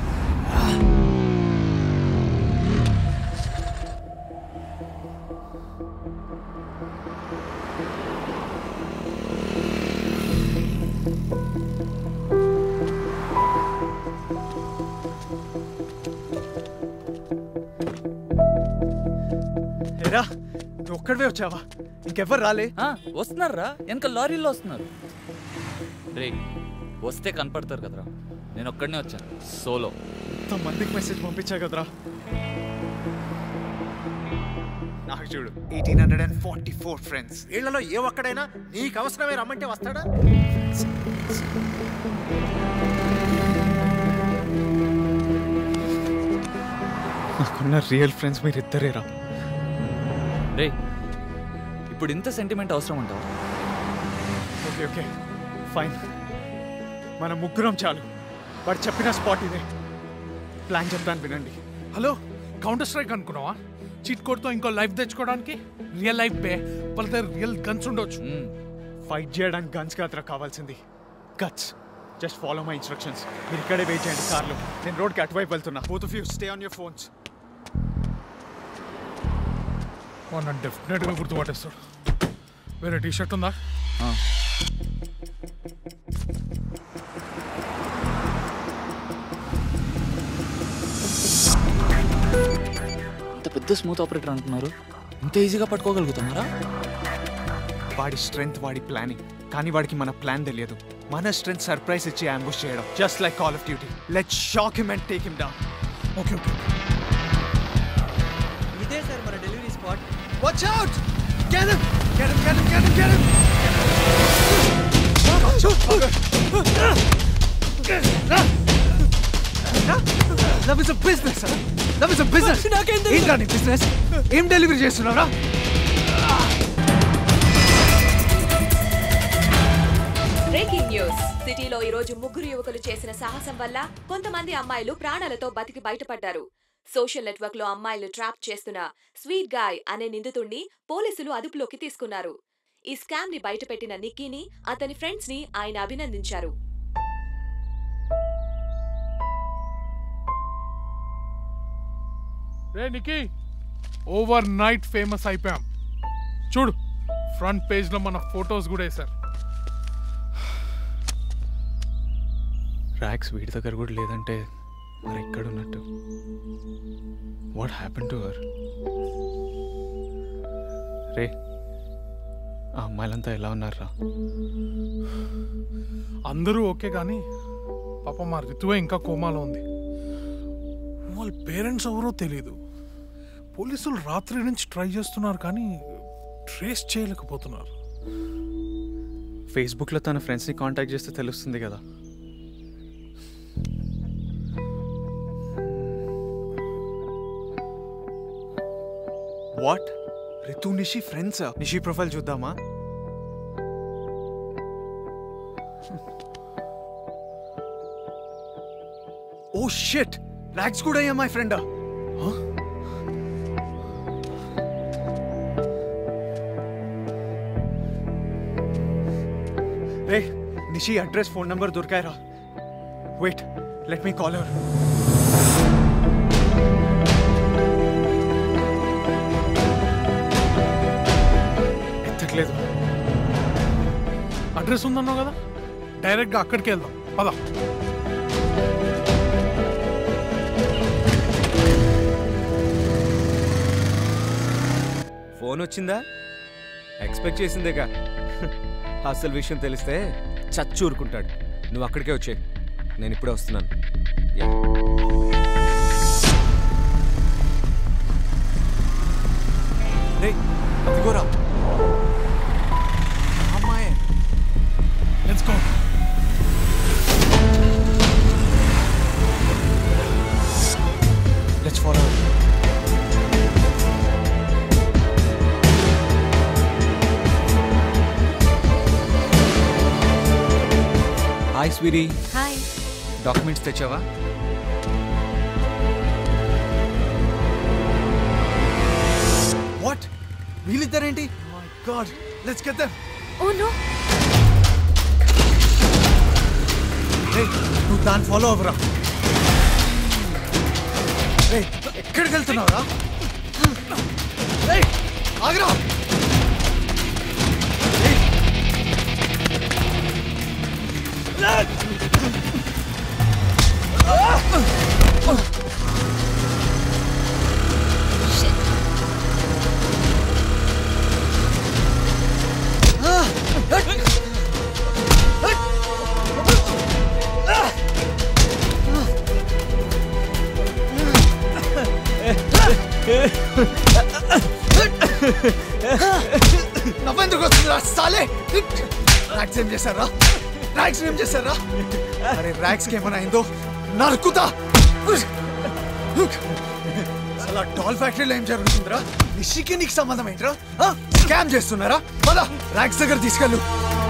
ఏరా నువ్వు ఒక్కడివే వచ్చావా ఇంకెవ్వరు రాలే వస్తున్నారా వెనక లారీలో వస్తున్నారు రే వస్తే కనపడతారు కదరా నేను ఒక్కడనే వచ్చాను సోలో మందికి మెసేజ్ పంపించా కదరా నాకు చూడు eighteen hundred and forty four friends వీళ్ళలో ఏ ఒక్కడైనా నీకు అవసరమే రమ్మంటే వస్తాడా నాకున్న రియల్ ఫ్రెండ్స్ మీరు ఇద్దరేరా రే ఇప్పుడు ఇంత సెంటిమెంట్ అవసరం అంటావా ఓకే ఓకే ఫైన్ మన ముగ్గురం చాలు వాడు చెప్పిన స్పాట్ ఇదే ప్లాన్ చెప్తాను వినండి హలో కౌంటర్ స్ట్రైక్ అనుకున్నావా చీట్ కోడ్తో ఇంకో లైఫ్ తెచ్చుకోవడానికి రియల్ లైఫ్ పే వాళ్ళ దగ్గర రియల్ గన్స్ ఉండొచ్చు ఫైట్ చేయడానికి గన్స్ కాదురా కావాల్సింది guts just follow my instructions మీరు ఇక్కడే వెయిట్ చేయండి కార్లో నేను రోడ్కి అటువైపు వెళ్తున్నా both of you stay on your phones నన్ను డెఫినెట్గా గుర్తుపట్టేస్తాడు వేరే టీ షర్ట్ ఉందా ఇంత పెద్ద స్మూత్ ఆపరేటర్ అనుకున్నారు ఇంత ఈజీగా పట్టుకోగలుగుతున్నారా వాడి స్ట్రెంగ్త్ వాడి ప్లానింగ్ కానీ వాడికి మన ప్లాన్ తెలియదు మన స్ట్రెంగ్త్ సర్ప్రైజ్ ఇచ్చి అంబుష్ చేయడం just like call of duty let shock him and take him down okay okay ఇదే సార్ మన delivery spot watch out get him get him get him get him get him love is a business love is a business ఏంట్రా నీ బిజినెస్ ఏం డెలివరీ చేస్తున్నావురా బ్రేకింగ్ న్యూస్ సిటీలో ఈ రోజు ముగ్గురు యువకులు చేసిన సాహసం వల్ల కొంతమంది అమ్మాయిలు ప్రాణాలతో బతికి బయటపడ్డారు సోషల్ నెట్వర్క్ లో అమ్మాయిలు ట్రాప్ చేస్తున్న స్వీట్ గాయ్ అనే నిందితుణ్ణి పోలీసులు అదుపులోకి తీసుకున్నారు ఈ స్కామ్ ని బయటపెట్టిన నిక్కీని అతని ఫ్రెండ్స్ ని ఆయన అభినందించారు రే నికి ఓవర్ నైట్ ఫేమస్ అయిపోయాం చూడు ఫ్రంట్ పేజ్లో మన ఫొటోస్ కూడా వేశారు ర్యాక్స్ వీడి దగ్గర కూడా లేదంటే మరి ఎక్కడ ఉన్నట్టు వాట్ హ్యాపెన్ టు హర్ రే ఆ అమ్మాయిలంతా ఎలా ఉన్నారా అందరూ ఓకే కానీ పాప మా రితువే ఇంకా కోమాలో ఉంది వాళ్ళ పేరెంట్స్ ఎవరో తెలియదు పోలీసులు రాత్రి నుంచి ట్రై చేస్తున్నారు కానీ ట్రేస్ చేయలేకపోతున్నారు ఫేస్బుక్లో తన ఫ్రెండ్స్ని కాంటాక్ట్ చేస్తే తెలుస్తుంది కదా what Ritu Nishi friends Nishi profile చూద్దామా ఓ షిట్ ర్యాక్స్ కూడా అయ్యా మై ఫ్రెండ్ రే నిషి అడ్రస్ ఫోన్ నంబర్ దొరికాయరా wait let me call her ఎత్తట్లేదు అడ్రస్ ఉందన్నావు కదా డైరెక్ట్గా అక్కడికి వెళ్దాం పద ఫోన్ వచ్చిందా ఎక్స్పెక్ట్ చేసిందేగా అసలు విషయం తెలిస్తే చచ్చూరుకుంటాడు నువ్వు అక్కడికే వచ్చే నేను ఇప్పుడే వస్తున్నాను యా. రే అదిగోరా అమ్మాయే let's go let's follow hi స్వీరీ హాయ్ డాక్యుమెంట్స్ తెచ్చావా వాట్ వీళ్ళిద్దరేంటి my god let's get them oh no రే నువ్వు దాన్ని ఫాలో అవ్వరా రే ఎక్కడికి వెళ్తున్నావురా రే ఆగరా నవ్వెందుకు వస్తుందిరా సాలే ర్యాక్స్ ఏం చేశారా ర్యాక్స్ ఏం చేశారా అరే ర్యాక్స్ కి ఏమైనా అయిందో నరుకుతా అసలు డాల్ ఫ్యాక్టరీలో ఏం జరుగుతుందిరా నిషికి నీకు సంబంధం ఏంట్రా స్కామ్ చేస్తున్నారా పద ర్యాక్స్ దగ్గర తీసుకెళ్ళు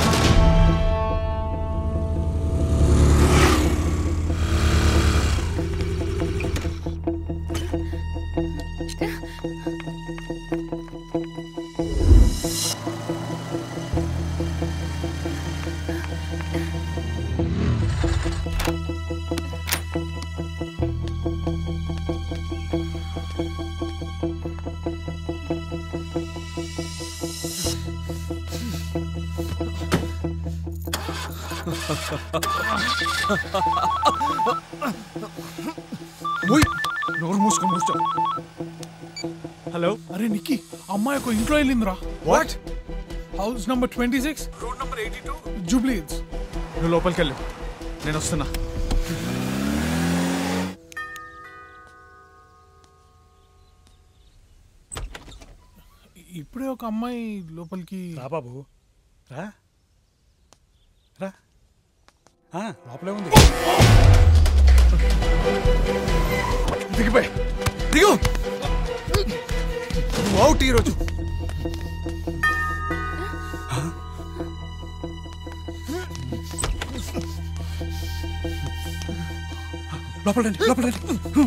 ఉయ్, నోరు మూసుకొని కూర్చో హలో అరే నిక్కి అమ్మాయి ఒక ఇంట్లో వెళ్ళిందిరా what house number twenty six road number eighty two Jubilee Hills నువ్వు లోపలికి వెళ్ళు నేను వస్తున్నా ఇప్పుడే ఒక అమ్మాయి లోపలికి రా బాబు రా రా ఆ, లోపలే ఉంది దిగిపోయి దిగు నువ్వు అవుట్ ఈరోజు లోపల రండి లోపల రండి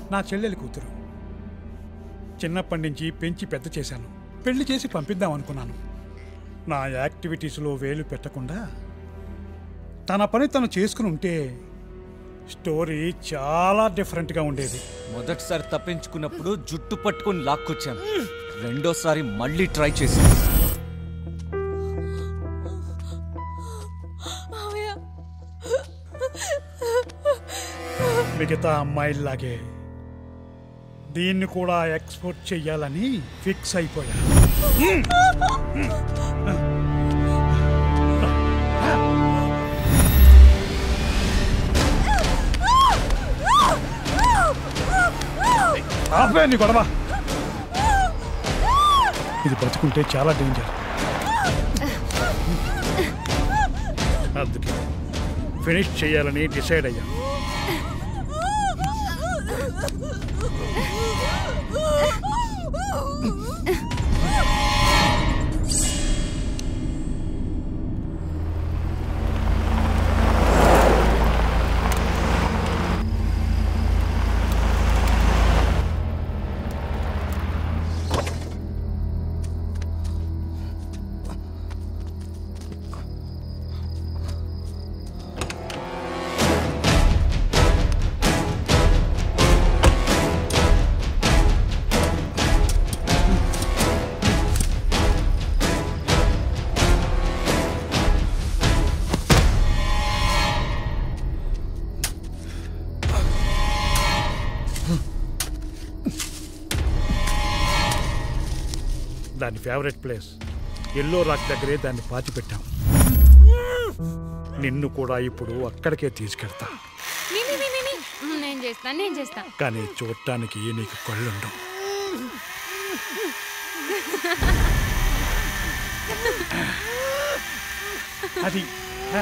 నా చెల్లెలి కూతురు చిన్నప్పటి నుంచి పెంచి పెద్ద చేశాను పెళ్లి చేసి పంపిద్దాం అనుకున్నాను నా యాక్టివిటీస్లో వేలు పెట్టకుండా తన పని తను చేసుకుని ఉంటే స్టోరీ చాలా డిఫరెంట్గా ఉండేది మొదటిసారి తప్పించుకున్నప్పుడు జుట్టు పట్టుకొని లాక్కొచ్చాను రెండోసారి మళ్ళీ ట్రై చేశాను మావయ్య మిగతా అమ్మాయిల్లాగే దీన్ని కూడా ఎక్స్పోర్ట్ చెయ్యాలని ఫిక్స్ అయిపోయా ఆపే నీ గొడవ ఇది బతుకుంటే చాలా డేంజర్ అందుకే ఫినిష్ చేయాలని డిసైడ్ అయ్యా దాని ఫేవరెట్ ప్లేస్ ఎల్లో రాక్ దగ్గరే దాన్ని పాతి పెట్టాం నిన్ను కూడా ఇప్పుడు అక్కడికే తీసుకెళ్తా మీ, మీ, మీ, మీ, మీ. మ్, నేను చేస్తాను నేను చేస్తాను కానీ చూడటానికి నీకు కళ్ళుండవు అది ఆ.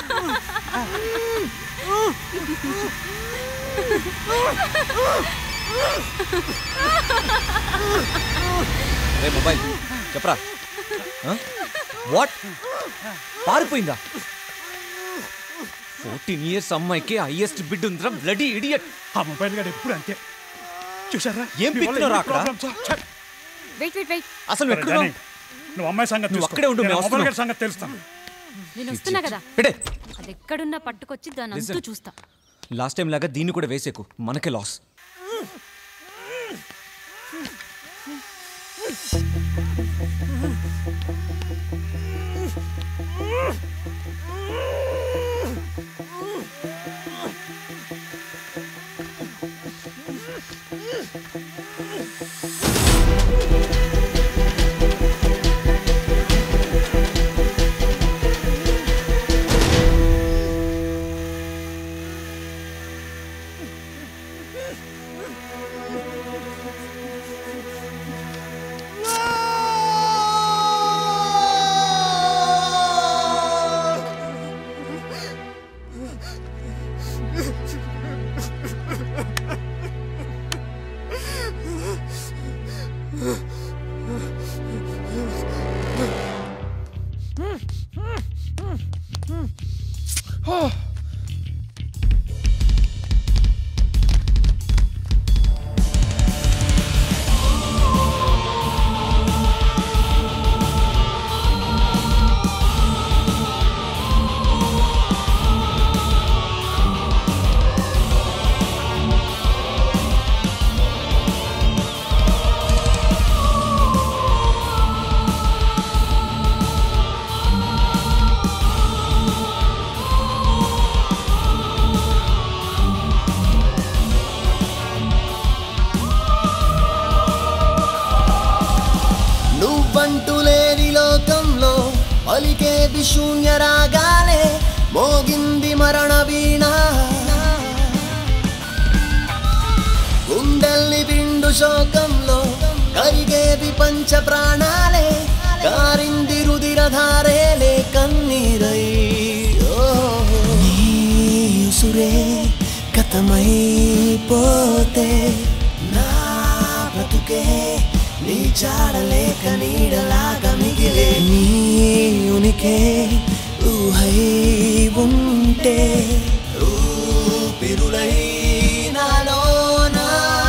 రే మొబైల్ చెప్పరా వాట్ పారిపోయిందా ఫోర్టీన్ ఇయర్స్ అమ్మాయికి హైయెస్ట్ బిడ్ ఉందిరా బ్లడీ ఇడియట్ ఆ మొబైల్ గాడు ఎప్పుడు అంతే చూసారా ఏం మీ వల్ల పిక్కినారా ఎన్ని అక్కడ? problems? ఛ! వెయిట్ వెయిట్ వెయిట్ అసలు నువ్వు ఎక్కడున్నావు? జానీ, నువ్వు అమ్మాయి సంగతి నువ్వు చూసుకో. అక్కడే ఉండు, నేను మేము మొబైల్ వస్తున్నాం. గారి సంగతి తెలుస్తాను నేను వస్తున్నా కదా పెట్టే అది ఎక్కడున్నా పట్టుకొచ్చి దాని అంతూ Listen. చూస్తా లాస్ట్ టైం లాగా దీన్ని కూడా వేసేకు మనకే లాస్ నువ్వంటూ లేని లోకంలో పలికేది శూన్య రాగాలే మోగింది మరణ వీణ గుండెల్ని పిండు శోకంలో కరిగేది పంచ ప్రాణాలే కారింది రుదిరధారేలే కన్నీరై ఓ నీ ఉసురే గతమైపోతే నా బ్రతుకే నీ చాడలేక నీడలాగా మిగిలే నీ ఉనికే ఊహై ఉంటే ఊపిరులై నాలోనా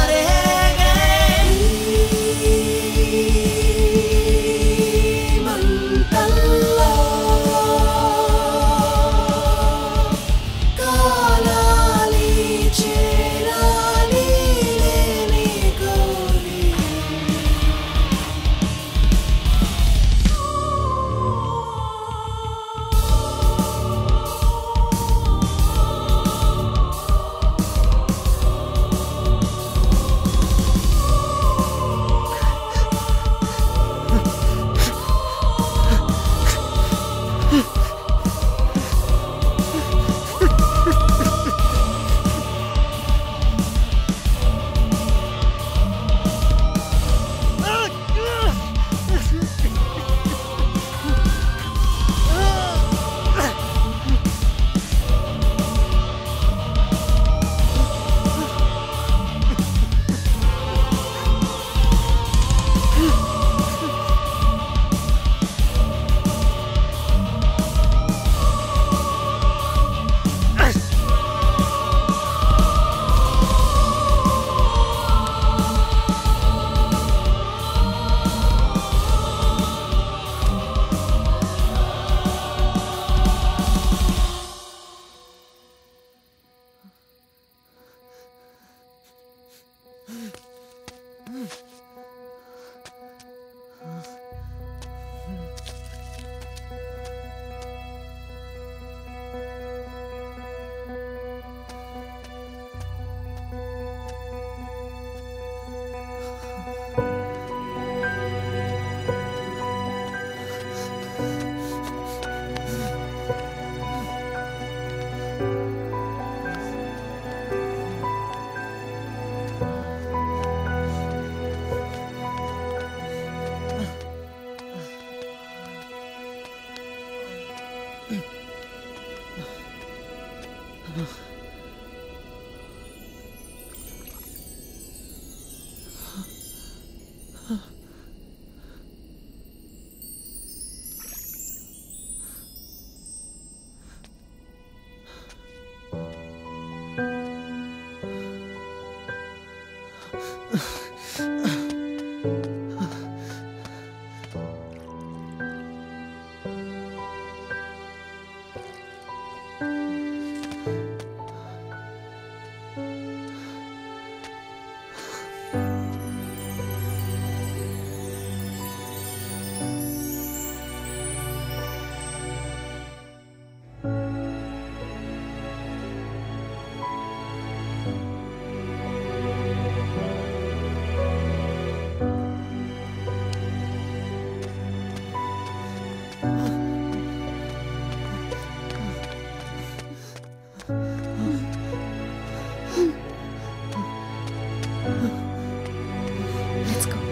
Let's go.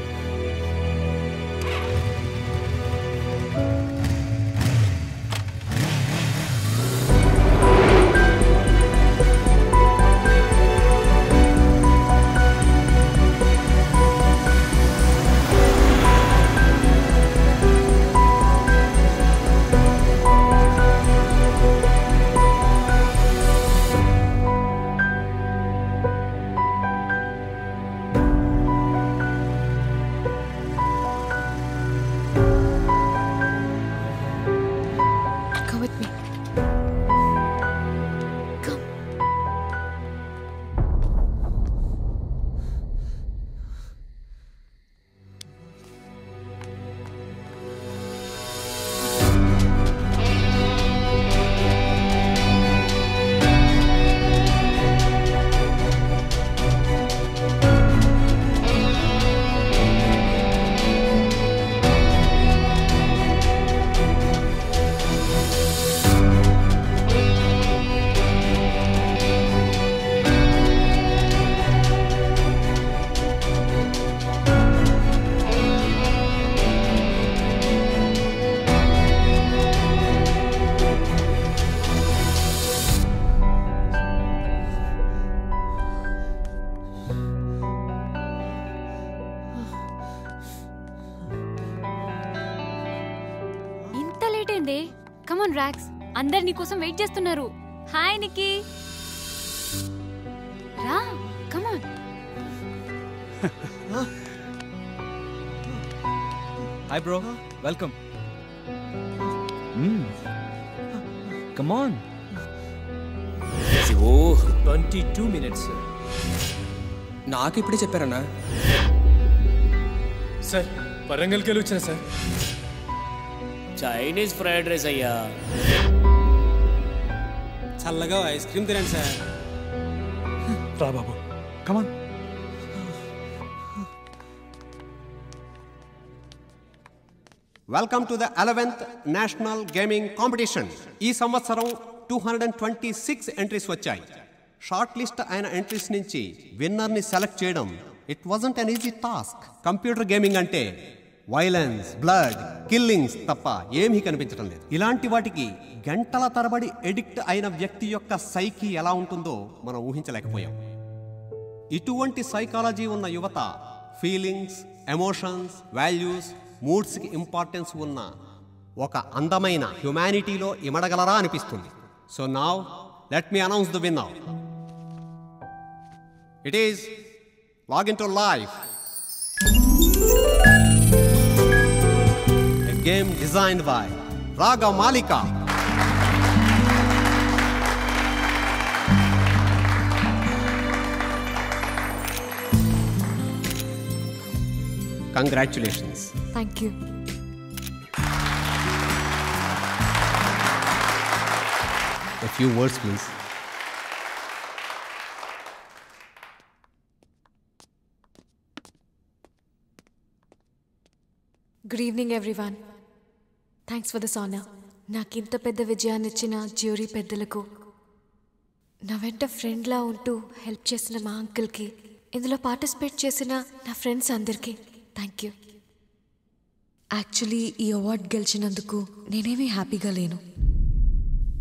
Come with me. Come. ఇంత లేట్ అయింది కమాన్ రాక్స్ అందరు నీకోసం వెయిట్ చేస్తున్నారు హాయ్ నిక్కీ రా come on hi bro welcome come on oh twenty two minutes నాకు ఇప్పుడే చెప్పారన్నా సార్ వరంగల్కి వెళ్ళి వచ్చాను సార్ చైనీస్ ఫ్రైడ్ రైస్ అయ్యా చల్లగా ఐస్ క్రీమ్ తినండి సార్ రా బాబు come on welcome to the eleventh national gaming competition ఈ సంవత్సరం two hundred and twenty six entries వచ్చాయి షార్ట్ లిస్ట్ అయిన ఎంట్రీస్ నుంచి విన్నర్ని సెలెక్ట్ చేయడం it wasn't an easy task computer gaming అంటే వైలెన్స్ బ్లడ్ కిల్లింగ్స్ తప్ప ఏమీ కనిపించడం లేదు ఇలాంటి వాటికి గంటల తరబడి ఎడిక్ట్ అయిన వ్యక్తి యొక్క సైకి ఎలా ఉంటుందో మనం ఊహించలేకపోయాం ఇటువంటి సైకాలజీ ఉన్న యువత ఫీలింగ్స్ ఎమోషన్స్ వాల్యూస్ మూడ్స్కి ఇంపార్టెన్స్ ఉన్న ఒక అందమైన హ్యుమానిటీలో ఇమడగలరా అనిపిస్తుంది so now let me announce the win it is login to life A game designed by Raga Malika. Congratulations. Thank you. A few words, please. Good evening everyone thanks for this honour నాకు ఇంత పెద్ద విజయాన్ని ఇచ్చిన జ్యూరీ పెద్దలకు నా వెంట ఫ్రెండ్లా ఉంటూ హెల్ప్ చేసిన మా అంకుల్కి ఇందులో పార్టిసిపేట్ చేసిన నా ఫ్రెండ్స్ అందరికీ థ్యాంక్ యూ యాక్చువల్లీ ఈ అవార్డ్ గెలిచినందుకు నేనేమీ హ్యాపీగా లేను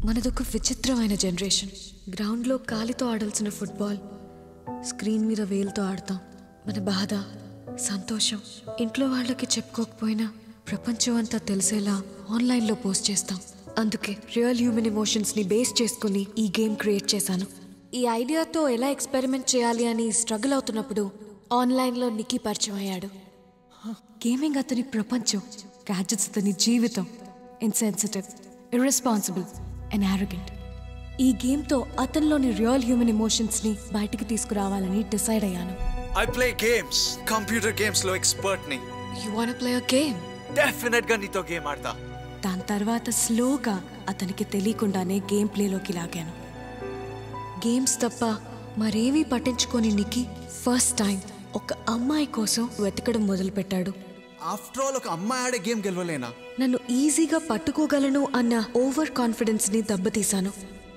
మనదొక విచిత్రమైన జనరేషన్ గ్రౌండ్లో కాలితో ఆడాల్సిన ఫుట్బాల్ స్క్రీన్ మీద వేలుతో ఆడతాం మన బాధ సంతోషం ఇంట్లో వాళ్ళకి చెప్పుకోకపోయినా ప్రపంచం అంతా తెలిసేలా ఆన్లైన్లో పోస్ట్ చేస్తాం అందుకే రియల్ హ్యూమన్ ఎమోషన్స్ని బేస్ చేసుకుని ఈ గేమ్ క్రియేట్ చేశాను ఈ ఐడియాతో ఎలా ఎక్స్పెరిమెంట్ చేయాలి అని స్ట్రగుల్ అవుతున్నప్పుడు ఆన్లైన్లో నిక్కీ పరిచయం అయ్యాడు గేమింగ్ అతని ప్రపంచం గ్యాడ్జెట్స్ అతని జీవితం ఇన్సెన్సిటివ్ ఇర్రెస్పాన్సిబుల్ అండ్ ఆరోగెంట్ ఈ గేమ్తో అతనిలోని రియల్ హ్యూమన్ ఎమోషన్స్ని బయటికి తీసుకురావాలని డిసైడ్ అయ్యాను I play games computer games లో ఎక్స్పర్ట్ ని you want play a game definite గా నీతో గేమ్ ఆడతా దాని తర్వాత స్లోగా అతనికి తెలియకుండానే గేమ్ ప్లేలోకి లాగాను గేమ్స్ తప్ప మరేమీ పట్టించుకొని నిక్కి ఫస్ట్ టైం ఒక అమ్మాయి కోసం వెతకడం మొదలుపెట్టాడు ఆఫ్టర్ ఆల్ ఒక అమ్మాయి ఆడే గేమ్ గెలవలేనా నన్ను ఈజీగా పట్టుకోగలను అన్న ఓవర్ కాన్ఫిడెన్స్ ని దెబ్బతీశాను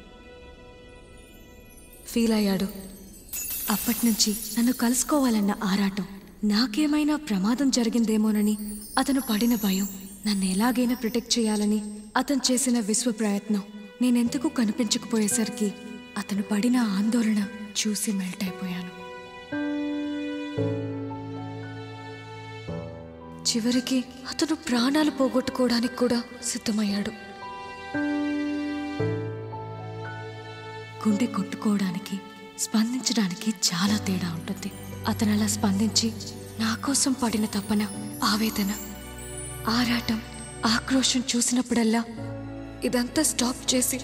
ఫీల్ అయ్యాడు అప్పటి నుంచి నన్ను కలుసుకోవాలన్న ఆరాటం నాకేమైనా ప్రమాదం జరిగిందేమోనని అతను పడిన భయం నన్ను ఎలాగైనా ప్రొటెక్ట్ చేయాలని అతను చేసిన విశ్వ ప్రయత్నం నేనెందుకు కనిపించకపోయేసరికి అతను పడిన ఆందోళన చూసి మెల్ట్ అయిపోయాను చివరికి అతను ప్రాణాలు పోగొట్టుకోవడానికి కూడా సిద్ధమయ్యాడు గుండె కొట్టుకోవడానికి స్పందించడానికి చాలా తేడా ఉంటుంది అతను అలా స్పందించి నా కోసం పడిన తపన ఆవేదన ఆరాటం ఆక్రోషం చూసినప్పుడల్లా ఇదంతా స్టాప్ చేసి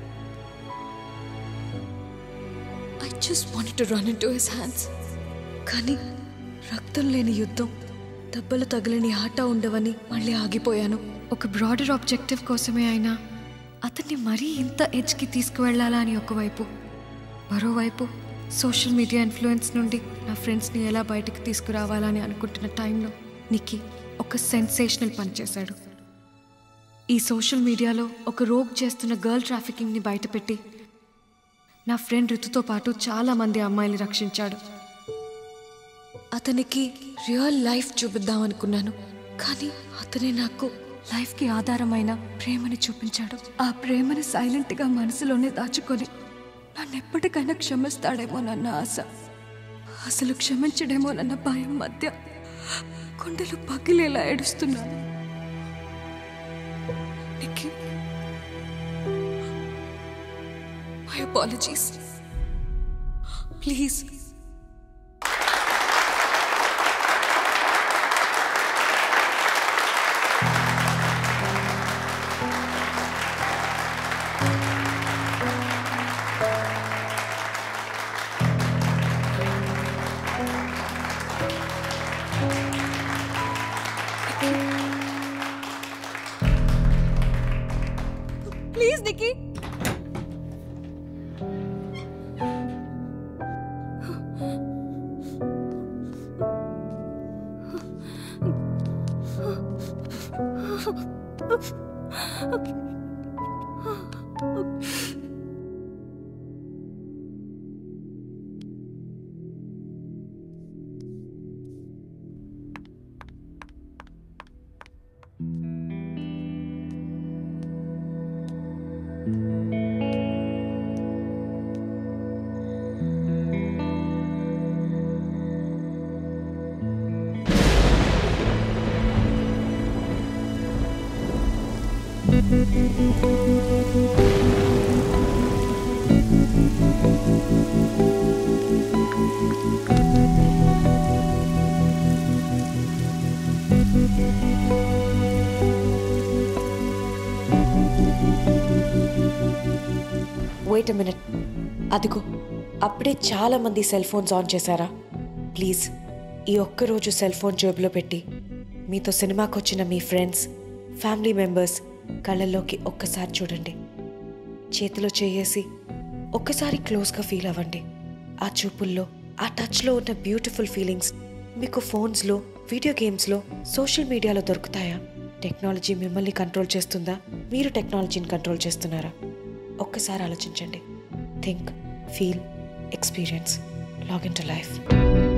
I just want to run into his hands కానీ రక్తం లేని యుద్ధం దెబ్బలు తగిలిని ఆట ఉండవని మళ్ళీ ఆగిపోయాను ఒక బ్రాడర్ ఆబ్జెక్టివ్ కోసమే అయినా అతన్ని మరీ ఇంత ఎడ్జ్కి తీసుకువెళ్ళాలా అని ఒకవైపు మరోవైపు సోషల్ మీడియా ఇన్ఫ్లుయెన్స్ నుండి నా ఫ్రెండ్స్ని ఎలా బయటికి తీసుకురావాలని అనుకుంటున్న టైంలో నిక్కి ఒక సెన్సేషనల్ పని చేశాడు ఈ సోషల్ మీడియాలో ఒక రోగ్ చేస్తున్న గర్ల్ ట్రాఫికింగ్ని బయటపెట్టి నా ఫ్రెండ్ ఋతుతో పాటు చాలా మంది అమ్మాయిని రక్షించాడు అతనికి రియల్ లైఫ్ చూపిద్దాం అనుకున్నాను కానీ అతనే నాకు లైఫ్కి ఆధారమైన ప్రేమని చూపించాడు ఆ ప్రేమని సైలెంట్గా మనసులోనే దాచుకొని నన్ను ఎప్పటికైనా క్షమిస్తాడేమోనన్న ఆశ అసలు క్షమించడేమోనన్న భయం మధ్య గుండెలు పగిలేలా ఏడుస్తున్నాను Nikhil my apologies please please Nikki wait minute అదిగో అప్పుడే చాలా మంది సెల్ ఫోన్స్ ఆన్ చేశారా ప్లీజ్ ఈ ఒక్కరోజు సెల్ ఫోన్ జేబులో పెట్టి మీతో సినిమాకి వచ్చిన మీ ఫ్రెండ్స్ ఫ్యామిలీ మెంబర్స్ కళ్ళల్లోకి ఒక్కసారి చూడండి చేతిలో చేయేసి ఒక్కసారి క్లోజ్గా ఫీల్ అవ్వండి ఆ చూపుల్లో ఆ టచ్లో ఉన్న బ్యూటిఫుల్ ఫీలింగ్స్ మీకు ఫోన్స్లో వీడియో గేమ్స్లో సోషల్ మీడియాలో దొరుకుతాయా టెక్నాలజీ మిమ్మల్ని కంట్రోల్ చేస్తుందా మీరు టెక్నాలజీని కంట్రోల్ చేస్తున్నారా ఒక్కసారి ఆలోచించండి think feel experience log in to life